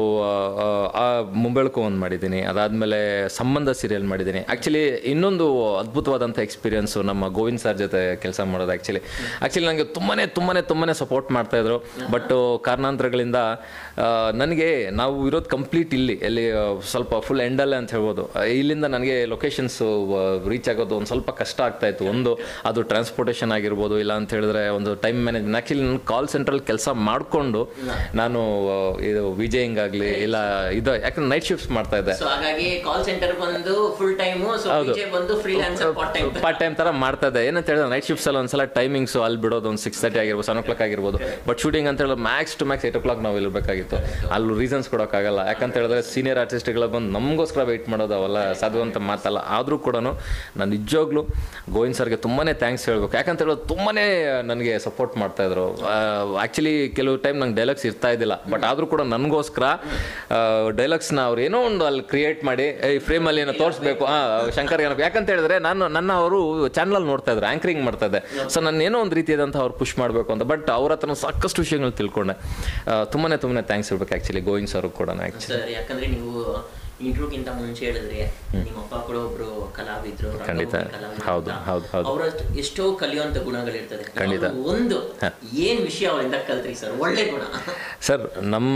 ಆ ಮುಂಬೆಳಕು ಒಂದು ಮಾಡಿದ್ದೀನಿ ಅದಾದಮೇಲೆ ಸಂಬಂಧ ಸೀರಿಯಲ್ ಮಾಡಿದ್ದೀನಿ ಆ್ಯಕ್ಚುಲಿ ಇನ್ನೊಂದು ಅದ್ಭುತವಾದಂಥ ಎಕ್ಸ್ಪೀರಿಯನ್ಸು ನಮ್ಮ ಗೋವಿಂದ್ ಸರ್ ಜೊತೆ ಕೆಲಸ ಮಾಡೋದು ಆ್ಯಕ್ಚುಲಿ ಆ್ಯಕ್ಚುಲಿ ನನಗೆ ತುಂಬಾ ತುಂಬಾ ತುಂಬಾ ಸಪೋರ್ಟ್ ಮಾಡ್ತಾ ಇದ್ರು ಬಟ್ ಕಾರಣಾಂತರಗಳಿಂದ ಆ, ನನಗೆ ನಾವು ಇರೋದು ಕಂಪ್ಲೀಟ್ ಇಲ್ಲಿ ಎಲ್ಲಿ ಆ, ಸ್ವಲ್ಪ ಫುಲ್ ಎಂಡಲ್ಲೇ ಅಂತ ಹೇಳ್ಬೋದು ಆ, ಇಲ್ಲಿಂದ ನನಗೆ ಲೊಕೇಶನ್ಸ್ ರೀಚ್ ಆಗೋದು ಒಂದು ಸ್ವಲ್ಪ ಕಷ್ಟ ಆಗ್ತಾ ಇತ್ತು ಒಂದು ಅದು ಟ್ರಾನ್ಸ್ಪೋರ್ಟೇಷನ್ ಆಗಿರ್ಬೋದು ಇಲ್ಲ ಅಂತ ಹೇಳಿದ್ರೆ ಒಂದು ಟೈಮ್ ಮ್ಯಾನೇಜ್ಮೆಂಟ್ ಆ್ಯಕ್ಚುಲಿ ನಾನು ಕಾಲ್ ಸೆಂಟ್ರಲ್ಲಿ ಕೆಲಸ ಮಾಡಿಕೊಂಡು ನಾನು ಆ, ಇದು ವಿಜಯಿಂಗ್ ಆಗಲಿ ಇಲ್ಲ ಇದು ಯಾಕಂದ್ರೆ ನೈಟ್ ಶಿಫ್ಟ್ಸ್ ಮಾಡ್ತಾ ಇದ್ದೆ ಸೊ ಹಾಗಾಗಿ ಕಾಲ್ ಸೆಂಟರ್ ಬಂದು ಫುಲ್ ಟೈಮು ಸೊ ವಿಜಯ್ ಬಂದು freelancer part time part time ತರ ಮಾಡ್ತಾ ಇದ್ದೆ ಏನಂತ ಹೇಳಿದ್ರೆ ನೈಟ್ ಶಿಫ್ಟ್ಸ್ ಅಲ್ಲಿ ಒಂದ್ಸಲ ಟೈಮಿಂಗ್ಸ್ ಅಲ್ಲಿ ಬಿಡೋದು ಒಂದು ಸಿಕ್ಸ್ ತರ್ಟಿ ಆಗಿರ್ಬೋದು ಸೆವೆನ್ ಓ ಕ್ಲಾಕ್ ಆಗಿರ್ಬೋದು ಬಟ್ ಶೂಟಿಂಗ್ ಅಂತ ಹೇಳಿದ್ರೆ max to max eight o'clock ನಾವು ಇರಬೇಕಾಗಿತ್ತು ಅಲ್ಲಿ ರೀಸನ್ಸ್ ಕೊಡೋಕ್ಕಾಗಲ್ಲ ಯಾಕಂತ ಹೇಳಿದ್ರೆ ಸೀನಿಯರ್ ಆರ್ಟಿಸ್ಟ್ಗಳ ಬಂದು ನಮಗೋಸ್ಕರ ವೆಯ್ಟ್ ಮಾಡೋದು ಅವೆಲ್ಲ ಸಾಧ್ಯವಂತ ಮಾತಲ್ಲ ಆದರೂ ಕೂಡ ನಾನು ನಿಜವಾಗ್ಲೂ ಗೋವಿಂದ್ ಸರ್ಗೆ ತುಂಬಾ ಥ್ಯಾಂಕ್ಸ್ ಹೇಳ್ಬೇಕು ಯಾಕಂತ ಹೇಳೋದು ತುಂಬಾ ನನಗೆ ಸಪೋರ್ಟ್ ಮಾಡ್ತಾ ಇದ್ರು ಆ್ಯಕ್ಚುಲಿ ಕೆಲವು ಟೈಮ್ ನಂಗೆ ಡೈಲಾಗ್ಸ್ ಇರ್ತಾ ಇದ್ದಿಲ್ಲ ಬಟ್ ಆದರೂ ಕೂಡ ನನಗೋಸ್ಕರ ಡೈಲಾಗ್ಸ್ನ ಅವ್ರು ಏನೋ ಒಂದು ಅಲ್ಲಿ ಕ್ರಿಯೇಟ್ ಮಾಡಿ ಈ ಫ್ರೇಮಲ್ಲಿ ಏನೋ ತೋರಿಸ್ಬೇಕು ಆ ಶಂಕರ್ ಏನೋ ಯಾಕಂತ ಹೇಳಿದ್ರೆ ನಾನು ನನ್ನ ಅವರು ಚಾನಲ್ ನೋಡ್ತಾ ಇದ್ರು ಆಂಕರಿಂಗ್ ಮಾಡ್ತಾ ಇದ್ದೆ ಸೊ ನಾನು ಏನೋ ಒಂದು ರೀತಿಯಾದಂಥ ಅವ್ರು ಪುಷ್ ಮಾಡಬೇಕು ಅಂತ ಬಟ್ ಅವ್ರ ಹತ್ರ ಸಾಕಷ್ಟು ವಿಷಯಗಳು ತಿಳ್ಕೊಂಡೆ ತುಂಬಾ ತುಂಬಾ ಥ್ಯಾಂಕ್ಸ್ ಹೇಳ್ಬೇಕು ಆ್ಯಕ್ಚುಲಿ ಗೋವಿಂದ್ ಸರ್ ಕೂಡ ಆ್ಯಕ್ಚುಲಿ ಸರ್ ಯಾಕಂದ್ರೆ ನೀವು ಇಂಟ್ರೋಕ್ಕಿಂತ ಮುಂಚೆ ಹೇಳಿದ್ರೆ ನಿಮ್ಮ ಅಪ್ಪ ಕೂಡ ಒಬ್ರು ಕಲಾವಿದ್ರು ರಂಗಭೂಮಿ ಖಂಡಿತ. ಕಲಾವಿದ್ರು ಹೌದು, ಅಂತ. ಹೌದು, ಹೌದು. ಅವ್ರ ಎಷ್ಟೋ ಕಲಿಯುವಂತ ಗುಣಗಳಿರ್ತದೆ ಖಂಡಿತ. ಯಾವ್ದು ಒಂದು ಏನ್ ವಿಷಯ ಅವರಿಂದ ಕಲ್ತ್ರಿ ಸರ್ ಒಳ್ಳೆ ಗುಣ ಸರ್ ನಮ್ಮ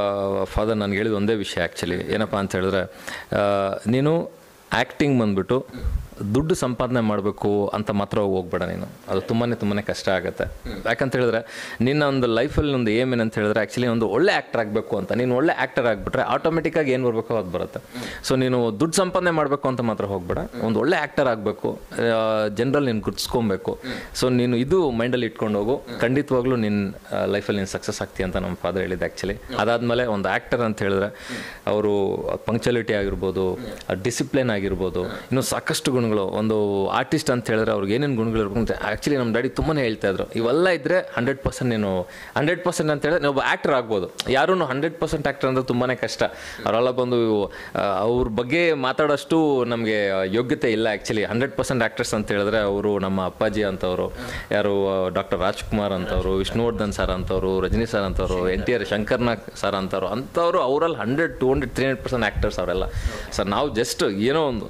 ಫಾದರ್ ನನಗೆ ಹೇಳಿದ ಒಂದೇ ವಿಷಯ ಆ್ಯಕ್ಚುಲಿ ಏನಪ್ಪ ಅಂತ ಹೇಳಿದ್ರೆ ಆ, ನೀನು ಆ್ಯಕ್ಟಿಂಗ್ ಬಂದ್ಬಿಟ್ಟು ದುಡ್ಡು ಸಂಪಾದನೆ ಮಾಡಬೇಕು ಅಂತ ಮಾತ್ರ ಹೋಗ್ಬೇಡ ನೀನು ಅದು ತುಂಬಾ ತುಂಬಾ ಕಷ್ಟ ಆಗುತ್ತೆ ಯಾಕಂತ ಹೇಳಿದ್ರೆ ನಿನ್ನ ಒಂದು ಲೈಫಲ್ಲಿ ಒಂದು ಏಮ್ ಏನಂತ ಹೇಳಿದ್ರೆ ಆ್ಯಕ್ಚುಲಿ ಒಂದು ಒಳ್ಳೆ ಆ್ಯಕ್ಟರ್ ಆಗಬೇಕು ಅಂತ ನೀನು ಒಳ್ಳೆ ಆ್ಯಕ್ಟರ್ ಆಗಿಬಿಟ್ರೆ ಆಟೋಮೆಟಿಕ್ಕಾಗಿ ಏನು ಬರಬೇಕೋ ಅದು ಬರುತ್ತೆ ಸೊ ನೀನು ದುಡ್ಡು ಸಂಪಾದನೆ ಮಾಡಬೇಕು ಅಂತ ಮಾತ್ರ ಹೋಗ್ಬೇಡ ಒಂದು ಒಳ್ಳೆ ಆ್ಯಕ್ಟರ್ ಆಗಬೇಕು ಜನರಲ್ಲಿ ನೀನು ಗುರ್ತಿಸ್ಕೊಬೇಕು ಸೊ ನೀನು ಇದು ಮೈಂಡಲ್ಲಿ ಇಟ್ಕೊಂಡು ಹೋಗು ಖಂಡಿತವಾಗ್ಲೂ ನಿನ್ನ ಲೈಫಲ್ಲಿ ನೀನು ಸಕ್ಸಸ್ ಆಗ್ತೀಯ ಅಂತ ನಮ್ಮ ಫಾದರ್ ಹೇಳಿದ್ದು ಆ್ಯಕ್ಚುಲಿ ಅದಾದಮೇಲೆ ಒಂದು ಆ್ಯಕ್ಟರ್ ಅಂತ ಹೇಳಿದ್ರೆ ಅವರು ಪಂಕ್ಚುಯಾಲಿಟಿ ಆಗಿರ್ಬೋದು ಡಿಸಿಪ್ಲಿನ್ ಆಗಿರ್ಬೋದು ಇನ್ನು ಸಾಕಷ್ಟು ಗುಣಗಳು ಒಂದು ಆರ್ಟಿಸ್ಟ್ ಅಂತ ಹೇಳಿದ್ರೆ ಅವ್ರಿಗೆ ಏನೇನು ಗುಣಗಳು ಇರ್ಬೇಕು ಅಂತ ಆ್ಯಕ್ಚುಲಿ ನಮ್ಮ ಡ್ಯಾಡಿ ತುಂಬಾ ಹೇಳ್ತಾ ಇದ್ರು ಇವೆಲ್ಲ ಇದ್ರೆ ಹಂಡ್ರೆಡ್ ಪರ್ಸೆಂಟ್ ನೀನು ಹಂಡ್ರೆಡ್ ಪರ್ಸೆಂಟ್ ಅಂತ ಹೇಳಿದ್ರೆ ನೀವು ಒಬ್ಬ ಆ್ಯಕ್ಟರ್ ಆಗ್ಬೋದು ಯಾರೂ ಹಂಡ್ರೆಡ್ ಪರ್ಸೆಂಟ್ ಆ್ಯಕ್ಟರ್ ಅಂದ್ರೆ ತುಂಬಾ ಕಷ್ಟ ಅವರೆಲ್ಲ ಬಂದು ಆ, ಅವ್ರ ಬಗ್ಗೆ ಮಾತಾಡೋಷ್ಟು ನಮಗೆ ಯೋಗ್ಯತೆ ಇಲ್ಲ ಆ್ಯಕ್ಚುಲಿ ಹಂಡ್ರೆಡ್ ಪರ್ಸೆಂಟ್ ಆ್ಯಕ್ಟರ್ಸ್ ಅಂತ ಹೇಳಿದ್ರೆ ಅವರು ನಮ್ಮ ಅಪ್ಪಾಜಿ ಅಂತವರು ಯಾರು ಡಾಕ್ಟರ್ ರಾಜ್ಕುಮಾರ್ ಅಂತವರು ವಿಷ್ಣುವರ್ಧನ್ ಸರ್ ಅಂತವರು ರಜನಿ ಸರ್ ಅಂತವರು N T R Shankar Nag sir ಅಂತವರು ಅಂಥವ್ರು ಅವರಲ್ಲಿ hundred two hundred three hundred percent actors ಅವರೆಲ್ಲ ಸರ್ ನಾವು ಜಸ್ಟ್ ಏನೋ ಒಂದು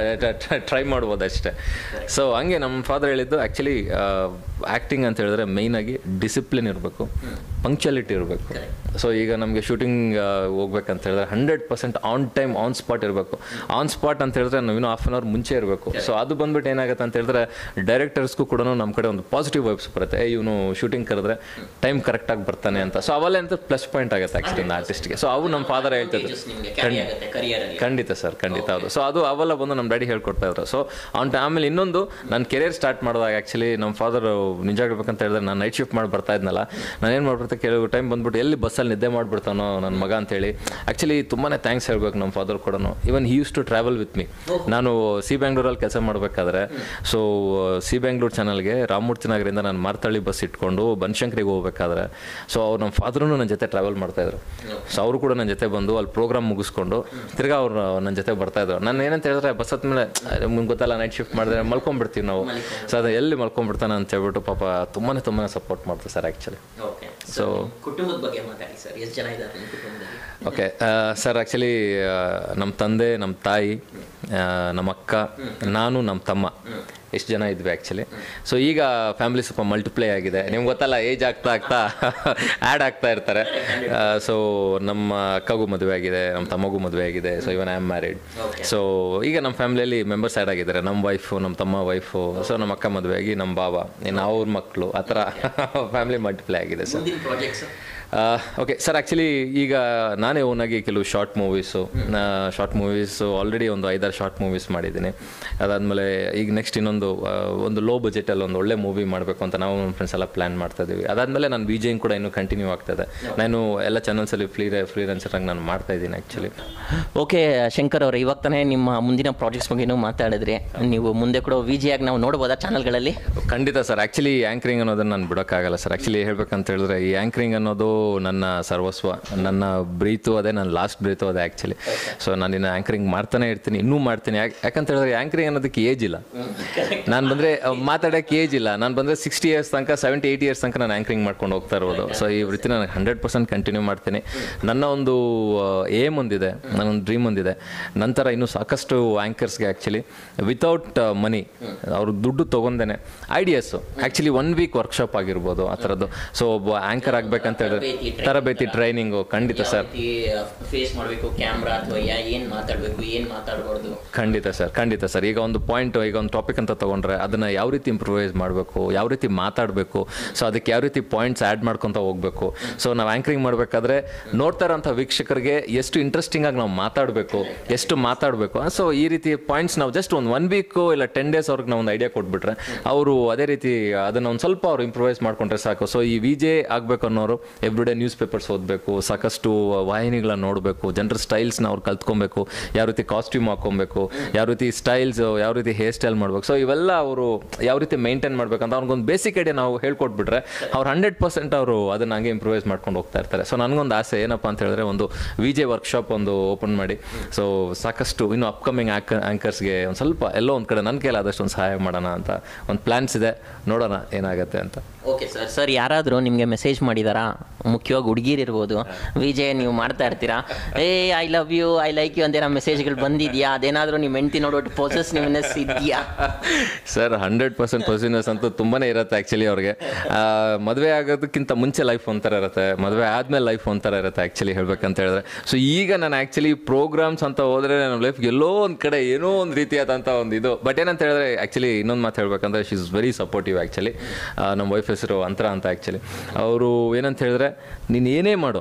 ಟ್ರೈ ಮಾಡ್ಬೋದು ಅಷ್ಟೇ ಸೊ ಹಂಗೆ ನಮ್ಮ ಫಾದರ್ ಹೇಳಿದ್ದು ಆ್ಯಕ್ಚುಲಿ ಆ್ಯಕ್ಟಿಂಗ್ ಅಂತ ಹೇಳಿದ್ರೆ ಮೇಯ್ನಾಗಿ ಡಿಸಿಪ್ಲಿನ್ ಇರಬೇಕು ಪಂಕ್ಚುಯಾಲಿಟಿ ಇರಬೇಕು ಸೊ ಈಗ ನಮಗೆ ಶೂಟಿಂಗ್ ಹೋಗ್ಬೇಕಂತ ಹೇಳಿದ್ರೆ hundred percent on time on spot ಇರಬೇಕು ಆನ್ ಸ್ಪಾಟ್ ಅಂತ ಹೇಳಿದ್ರೆ ನಾವು ಇನ್ನೂ ಹಾಫ್ ಆನ್ ಅವರ್ ಮುಂಚೆ ಇರಬೇಕು ಸೊ ಅದು ಬಂದ್ಬಿಟ್ಟು ಏನಾಗುತ್ತೆ ಅಂತ ಹೇಳಿದ್ರೆ ಡೈರೆಕ್ಟರ್ಸ್ಗೂ ಕೂಡ ನಮ್ಮ ಕಡೆ ಒಂದು ಪಾಸಿಟಿವ್ ವೈಬ್ಸ್ ಬರುತ್ತೆ ಇವನು ಶೂಟಿಂಗ್ ಕರೆದ್ರೆ ಟೈಮ್ ಕರೆಕ್ಟಾಗಿ ಬರ್ತಾನೆ ಅಂತ ಸೊ ಅವೆಲ್ಲ ಅಂತ ಪ್ಲಸ್ ಪಾಯಿಂಟ್ ಆಗುತ್ತೆ ಆ್ಯಕ್ಚುಲಿ ಒಂದು ಆರ್ಟಿಸ್ಟ್ಗೆ ಸೊ ಅವು ನಮ್ಮ ಫಾದರ್ ಹೇಳ್ತಿದ್ರು Advantages ನಿಮ್ಗೆ carry ಆಗುತ್ತೆ career ಅಲ್ಲಿ ಖಂಡಿತ ಸರ್ ಖಂಡಿತ ಹೌದು ಸೊ ಅದು ಅವೆಲ್ಲ ಬಂದು ನಮ್ಮ ಡ್ಯಾಡಿ ಹೇಳ್ಕೊಡ್ತಾ ಇದ್ರು ಸೊ ಅವ್ನ ಆಮೇಲೆ ಇನ್ನೊಂದು ನನ್ನ ಕೆರಿಯರ್ ಸ್ಟಾರ್ಟ್ ಮಾಡಿದಾಗ ಆ್ಯಕ್ಚುಲಿ ನಮ್ಮ ಫಾದರ್ ನಿಜ ಹೇಳ್ಬೇಕಂತ ಹೇಳಿದ್ರೆ ನಾನು ನೈಟ್ ಶಿಫ್ಟ್ ಮಾಡಿ ಬರ್ತಾ ಇದ್ನಲ್ಲ ನಾನು ಏನು ಮಾಡ್ಬಿಡ್ತೀನಿ ಏನಾಗುತ್ತೆ ಕೆಲವು ಟೈಮ್ ಬಂದ್ಬಿಟ್ಟು ಎಲ್ಲಿ ಬಸ್ಸಲ್ಲಿ ನಿದ್ದೆ ಮಾಡ್ಬಿಡ್ತಾನೋ ನನ್ನ ಮಗ ಅಂತೇಳಿ ಆ್ಯಕ್ಚುಲಿ ತುಂಬಾ ಥ್ಯಾಂಕ್ಸ್ ಹೇಳ್ಬೇಕು ನಮ್ಮ ಫಾದರ್ ಕೂಡ even he used to travel with me ನಾನು ಸಿ ಬ್ಯಾಂಗ್ಳೂರಲ್ಲಿ ಕೆಲಸ ಮಾಡಬೇಕಾದ್ರೆ ಸೊ ಸಿ ಬ್ಯಾಂಗ್ಳೂರ್ ಚಾನಲ್ಗೆ ರಾಮಮೂರ್ತಿ ನಗರಿಂದ ನಾನು ಮಾರ್ತಳ್ಳಿ ಬಸ್ ಇಟ್ಕೊಂಡು ಬನಶಂಕರಿಗೆ ಹೋಗ್ಬೇಕಾದ್ರೆ ಸೊ ಅವ್ರು ನಮ್ಮ ಫಾದರ್ನು ನನ್ನ ಜೊತೆ ಟ್ರಾವೆಲ್ ಮಾಡ್ತಾಯಿದ್ರು ಸೊ ಅವರು ಕೂಡ ನನ್ನ ಜೊತೆ ಬಂದು ಅಲ್ಲಿ ಪ್ರೋಗ್ರಾಮ್ ಮುಗಿಸ್ಕೊಂಡು ತಿರ್ಗಾ ಅವ್ರು ನನ್ನ ಜೊತೆ ಬರ್ತಾಯಿದ್ರು ನಾನು ಏನಂತ ಹೇಳಿದ್ರೆ ಬಸ್ ಹತ್ಮೇಲೆ ಮುಂದೆ ಗೊತ್ತಲ್ಲ ನೈಟ್ ಶಿಫ್ಟ್ ಮಾಡಿದ್ರೆ ಮಲ್ಕೊಂಡ್ಬಿಡ್ತೀವಿ ನಾವು ಸೊ ಅದು ಎಲ್ಲಿ ಮಲ್ಕೊಂಡ್ಬಿಡ್ತಾನೆ ಅಂತ ಹೇಳ್ಬಿಟ್ಟು ಪಾಪ ತುಂಬಾ ತುಂಬಾ ಸಪೋರ್ಟ್ ಮಾಡ್ತಾರೆ ಸರ್ ಆ್ಯಕ್ಚುಲಿ ಓಕೆ ಸೊ ಕುಟುಂಬದ ಬಗ್ಗೆ ಮಾತಾಡಿ ಸರ್ ಎಷ್ಟು ಜನ ಇದ್ದಾರೆ ನಿಮ್ಮ ಕುಟುಂಬದಲ್ಲಿ ಓಕೆ ಸರ್ ಆ್ಯಕ್ಚುಲಿ ನಮ್ಮ ತಂದೆ ನಮ್ಮ ತಾಯಿ ಆ, ನಮ್ಮ ಅಕ್ಕ ನಾನು ನಮ್ಮ ತಮ್ಮ ಎಷ್ಟು ಜನ ಇದ್ವಿ ಆ್ಯಕ್ಚುಲಿ ಸೊ ಈಗ ಫ್ಯಾಮಿಲಿ ಸ್ವಲ್ಪ ಮಲ್ಟಿಪ್ಲೈ ಆಗಿದೆ ನಿಮ್ಗೆ ಗೊತ್ತಲ್ಲ ಏಜ್ ಆಗ್ತಾ ಆಗ್ತಾ ಆ್ಯಡ್ ಆಗ್ತಾ ಇರ್ತಾರೆ ಸೊ ನಮ್ಮ ಅಕ್ಕಗೂ ಮದುವೆ ಆಗಿದೆ ನಮ್ಮ ತಮ್ಮಗೂ ಮದುವೆ ಆಗಿದೆ so even I am married so ಈಗ ನಮ್ಮ ಫ್ಯಾಮಿಲಿಯಲ್ಲಿ ಮೆಂಬರ್ಸ್ ಆ್ಯಡ್ ಆಗಿದ್ದಾರೆ ನಮ್ಮ ವೈಫು ನಮ್ಮ ತಮ್ಮ ವೈಫು ಸೊ ನಮ್ಮ ಅಕ್ಕ ಮದುವೆ ಆಗಿ ನಮ್ಮ ಬಾಬಾ ಇನ್ನು ಅವ್ರ ಮಕ್ಕಳು ಆ ಥರ ಫ್ಯಾಮಿಲಿ ಮಲ್ಟಿಪ್ಲೈ ಆಗಿದೆ ಸರ್ ಮುಂದಿನ ಪ್ರಾಜೆಕ್ಟ್ಸ್ ಓಕೆ ಸರ್ ಆ್ಯಕ್ಚುಲಿ ಈಗ ನಾನೇ ಓನಾಗಿ ಕೆಲವು short movies short movies already ಒಂದು ಐದಾರು ಶಾರ್ಟ್ ಮೂವೀಸ್ ಮಾಡಿದ್ದೀನಿ ಅದಾದಮೇಲೆ ಈಗ ನೆಕ್ಸ್ಟ್ ಇನ್ನೊಂದು ಆ, ಒಂದು ಲೋ ಬಜೆಟಲ್ಲಿ ಒಂದು ಒಳ್ಳೆ ಮೂವಿ ಮಾಡಬೇಕು ಅಂತ ನಾವು ನಮ್ಮ ಫ್ರೆಂಡ್ಸ್ ಎಲ್ಲ ಪ್ಲ್ಯಾನ್ ಮಾಡ್ತಾ ಇದ್ದೀವಿ ಅದಾದಮೇಲೆ ನಾನು ವಿಜಯಿಂಗ್ ಕೂಡ ಇನ್ನೂ ಕಂಟಿನ್ಯೂ ಆಗ್ತದೆ ನಾನು ಎಲ್ಲ ಚಾನಲ್ಸಲ್ಲಿ ಫ್ರೀ ಫ್ರೀಲಾನ್ಸರ್ ಆಗಿ ನಾನು ಮಾಡ್ತಾ ಇದ್ದೀನಿ ಆ್ಯಕ್ಚುಲಿ ಓಕೆ ಶಂಕರ್ ಅವರೇ ಇವಾಗ ತಾನೇ ನಿಮ್ಮ ಮುಂದಿನ ಪ್ರಾಜೆಕ್ಟ್ಸ್ ಬಗ್ಗೆನೂ ಮಾತಾಡಿದ್ರಿ ನೀವು ಮುಂದೆ ಕೂಡ ವಿ ಜಿ ಆಗಿ ನಾವು ನೋಡ್ಬೋದಾ ಚಾನಲ್ಗಳಲ್ಲಿ ಖಂಡಿತ ಸರ್ ಆ್ಯಕ್ಚುಲಿ ಆ್ಯಂಕರಿಂಗ್ ಅನ್ನೋದನ್ನ ನಾನು ಬಿಡೋಕ್ಕಾಗಲ್ಲ ಸರ್ ಆ್ಯಕ್ಚುಲಿ ಹೇಳ್ಬೇಕಂತ ಹೇಳಿದ್ರೆ ಈ ಆ್ಯಂಕರಿಂಗ್ ಅನ್ನೋದು ನನ್ನ ಸರ್ವಸ್ವ ನನ್ನ ಬ್ರೀತು ಅದೇ ನನ್ನ ಲಾಸ್ಟ್ ಬ್ರೀತು ಅದೇ ಆ್ಯಕ್ಚುಲಿ ಸೊ ನಾನು ಇನ್ನು ಆ್ಯಂಕರಿಂಗ್ ಮಾಡ್ತಾನೆ ಇರ್ತೀನಿ ಇನ್ನೂ ಮಾಡ್ತೀನಿ ಯಾಕೆ ಯಾಕಂತ ಹೇಳಿದ್ರೆ ಆ್ಯಂಕರಿಂಗ್ ಅನ್ನೋದಕ್ಕೆ ಏಜ್ ಇಲ್ಲ ನಾನು ಬಂದರೆ ಮಾತಾಡೋಕ್ಕೆ ಏಜ್ ಇಲ್ಲ ನಾನು ಬಂದರೆ ಸಿಕ್ಸ್ಟಿ ಇಯರ್ಸ್ ತನಕ ಸೆವೆಂಟಿ ಏಯ್ಟಿ ಇಯರ್ಸ್ ತನಕ ನಾನು ಆ್ಯಂಕರಿಂಗ್ ಮಾಡ್ಕೊಂಡು ಹೋಗ್ತಾ ಇರ್ಬೋದು ಸೊ ಈ ವೃತ್ತಿ ನಾನು ಹಂಡ್ರೆಡ್ ಪರ್ಸೆಂಟ್ ಕಂಟಿನ್ಯೂ ಮಾಡ್ತೀನಿ ನನ್ನ ಒಂದು ಏಮ್ ಒಂದಿದೆ ನನ್ನೊಂದು ಡ್ರೀಮ್ ಒಂದಿದೆ ನಂತರ ಇನ್ನೂ ಸಾಕಷ್ಟು ಆ್ಯಂಕರ್ಸ್ಗೆ ಆ್ಯಕ್ಚುಲಿ ವಿತೌಟ್ ಮನಿ ಅವ್ರು ದುಡ್ಡು ತೊಗೊಂಡೇನೆ ideas actually one week workshop ಆಗಿರ್ಬೋದು ಆ ಥರದ್ದು ಸೊ ಒಬ್ಬ ಆ್ಯಂಕರ್ ಆಗ್ಬೇಕಂತ ಹೇಳಿದ್ರೆ ತರಬೇತಿ ಟ್ರೈನಿಂಗು ಖಂಡಿತ ಸರ್ ಫೇಸ್ ಮಾಡಬೇಕು ಕ್ಯಾಮ್ರಾ ಅಥವಾ ಏನು ಮಾತಾಡಬೇಕು ಏನು ಮಾತಾಡಬಾರ್ದು ಖಂಡಿತ ಸರ್ ಖಂಡಿತ ಸರ್ ಈಗ ಒಂದು ಪಾಯಿಂಟ್ ಈಗ ಒಂದು ಟಾಪಿಕ್ ಅಂತ ತಗೊಂಡ್ರೆ ಅದನ್ನ ಯಾವ ರೀತಿ ಇಂಪ್ರೂವೈಸ್ ಮಾಡಬೇಕು ಯಾವ ರೀತಿ ಮಾತಾಡಬೇಕು ಸೊ ಅದಕ್ಕೆ ಯಾವ ರೀತಿ ಪಾಯಿಂಟ್ಸ್ ಆ್ಯಡ್ ಮಾಡ್ಕೊತ ಹೋಗ್ಬೇಕು ಸೊ ನಾವು ಆ್ಯಂಕರಿಂಗ್ ಮಾಡಬೇಕಾದ್ರೆ ನೋಡ್ತಾ ಇರೋಂಥ ವೀಕ್ಷಕರಿಗೆ ಎಷ್ಟು ಇಂಟ್ರೆಸ್ಟಿಂಗ್ ಆಗಿ ನಾವು ಮಾತಾಡಬೇಕು ಎಷ್ಟು ಮಾತಾಡಬೇಕು ಸೊ ಈ ರೀತಿ ಪಾಯಿಂಟ್ಸ್ ನಾವು ಜಸ್ಟ್ ಒಂದು ಒನ್ ವೀಕು ಇಲ್ಲ ಟೆನ್ ಡೇಸ್ ಅವ್ರಿಗೆ ನಾವು ಒಂದು ಐಡಿಯಾ ಕೊಟ್ಬಿಟ್ರೆ ಅವರು ಅದೇ ರೀತಿ ಅದನ್ನ ಒಂದು ಸ್ವಲ್ಪ ಅವ್ರು ಇಂಪ್ರೂವೈಸ್ ಮಾಡ್ಕೊಂಡ್ರೆ ಸಾಕು ಸೊ ಈ ವಿ ಜೆ ಆಗಬೇಕು ಅನ್ನೋರು ಎವ್ರಿಡೇ ನ್ಯೂಸ್ ಪೇಪರ್ಸ್ ಓದಬೇಕು ಸಾಕಷ್ಟು ವಾಹಿನಿಗಳನ್ನ ನೋಡಬೇಕು ಜನರ ಸ್ಟೈಲ್ಸ್ನ ಅವ್ರು ಕಲ್ತ್ಕೊಬೇಕು ಯಾವ ರೀತಿ ಕಾಸ್ಟ್ಯೂಮ್ ಹಾಕೊಬೇಕು ಯಾವ ರೀತಿ ಸ್ಟೈಲ್ಸ್ ಯಾವ ರೀತಿ ಹೇರ್ ಸ್ಟೈಲ್ ಮಾಡ್ಬೇಕು ಸೊ ಇವೆಲ್ಲ ಅವರು ಯಾವ ರೀತಿ ಮೇಂಟೈನ್ ಮಾಡ್ಬೇಕಂತ ಅವ್ರಿಗೊಂದು ಬೇಸಿಕ್ ಐಡಿಯಾ ನಾವು ಹೇಳ್ಕೊಟ್ಬಿಟ್ರೆ ಅವ್ರು ಹಂಡ್ರೆಡ್ ಪರ್ಸೆಂಟ್ ಅವರು ಅದನ್ನ ಹಂಗೆ ಇಂಪ್ರೂವೈಸ್ ಮಾಡ್ಕೊಂಡು ಹೋಗ್ತಾ ಇರ್ತಾರೆ ಸೊ ನನಗೊಂದು ಆಸೆ ಏನಪ್ಪ ಅಂತ ಹೇಳಿದ್ರೆ ಒಂದು ವಿ ಜೆ ವರ್ಕ್ಶಾಪ್ ಒಂದು ಓಪನ್ ಮಾಡಿ ಸೊ ಸಾಕಷ್ಟು ಇನ್ನು ಅಪ್ಕಮಿಂಗ್ ಆ್ಯಂಕರ್ಸ್ಗೆ ಒಂದು ಸ್ವಲ್ಪ ಎಲ್ಲೋ ಒಂದು ಕಡೆ ನನ್ನ ಕೈಲಾದಷ್ಟು ಒಂದು ಸಹಾಯ ಮಾಡೋಣ ಅಂತ ಒಂದು ಪ್ಲ್ಯಾನ್ಸ್ ಇದೆ ನೋಡೋಣ ಏನಾಗುತ್ತೆ ಅಂತ ಓಕೆ ಸರ್ ಸರ್ ಯಾರಾದರೂ ನಿಮಗೆ ಮೆಸೇಜ್ ಮಾಡಿದಾರಾ ಮುಖ್ಯವಾಗಿ ಹುಡುಗಿರು ಇರ್ಬೋದು ವಿಜಯ್ ನೀವು ಮಾಡ್ತಾ ಇರ್ತೀರಾ ಏ I love you I like you ಅಂತೇನೋ ಮೆಸೇಜ್ಗಳು ಬಂದಿದೆಯಾ ಅದೇನಾದರೂ ನಿಮ್ಮ ಹೆಂಡತಿ ನೋಡೋಟ್ಟು ಪಾಸೆಸಿವ್ನೆಸ್ ಇದೆಯಾ ಸರ್ ಹಂಡ್ರೆಡ್ ಪರ್ಸೆಂಟ್ ಪಾಸಿಟಿವ್ನೆಸ್ ಅಂತೂ ತುಂಬಾನೇ ಇರುತ್ತೆ ಆ್ಯಕ್ಚುಲಿ ಅವ್ರಿಗೆ ಆ, ಮದುವೆ ಆಗೋದಕ್ಕಿಂತ ಮುಂಚೆ ಲೈಫ್ ಒಂಥರ ಇರುತ್ತೆ ಮದುವೆ ಆದ್ಮೇಲೆ ಲೈಫ್ ಒಂಥರ ಇರುತ್ತೆ ಆ್ಯಕ್ಚುಲಿ ಹೇಳ್ಬೇಕಂತ ಹೇಳಿದ್ರೆ ಸೊ ಈಗ ನಾನು ಆ್ಯಕ್ಚುಲಿ ಪ್ರೋಗ್ರಾಮ್ಸ್ ಅಂತ ಹೋದ್ರೆ ನನ್ನ ಲೈಫ್ ಎಲ್ಲೋ ಒಂದು ಕಡೆ ಏನೋ ಒಂದು ರೀತಿಯಾದಂಥ ಒಂದು ಇದು ಬಟ್ ಏನಂತ ಹೇಳಿದ್ರೆ ಆ್ಯಕ್ಚುಲಿ ಇನ್ನೊಂದು ಮಾತು ಹೇಳ್ಬೇಕಂದ್ರೆ she is very supportive actually ನಮ್ಮ ವೈಫ್ ಹೆಸರು ಅಂತರ ಅಂತ ಆ್ಯಕ್ಚುಲಿ ಅವರು ಏನಂತ ಹೇಳಿದ್ರೆ ನೀನು ಏನೇ ಮಾಡು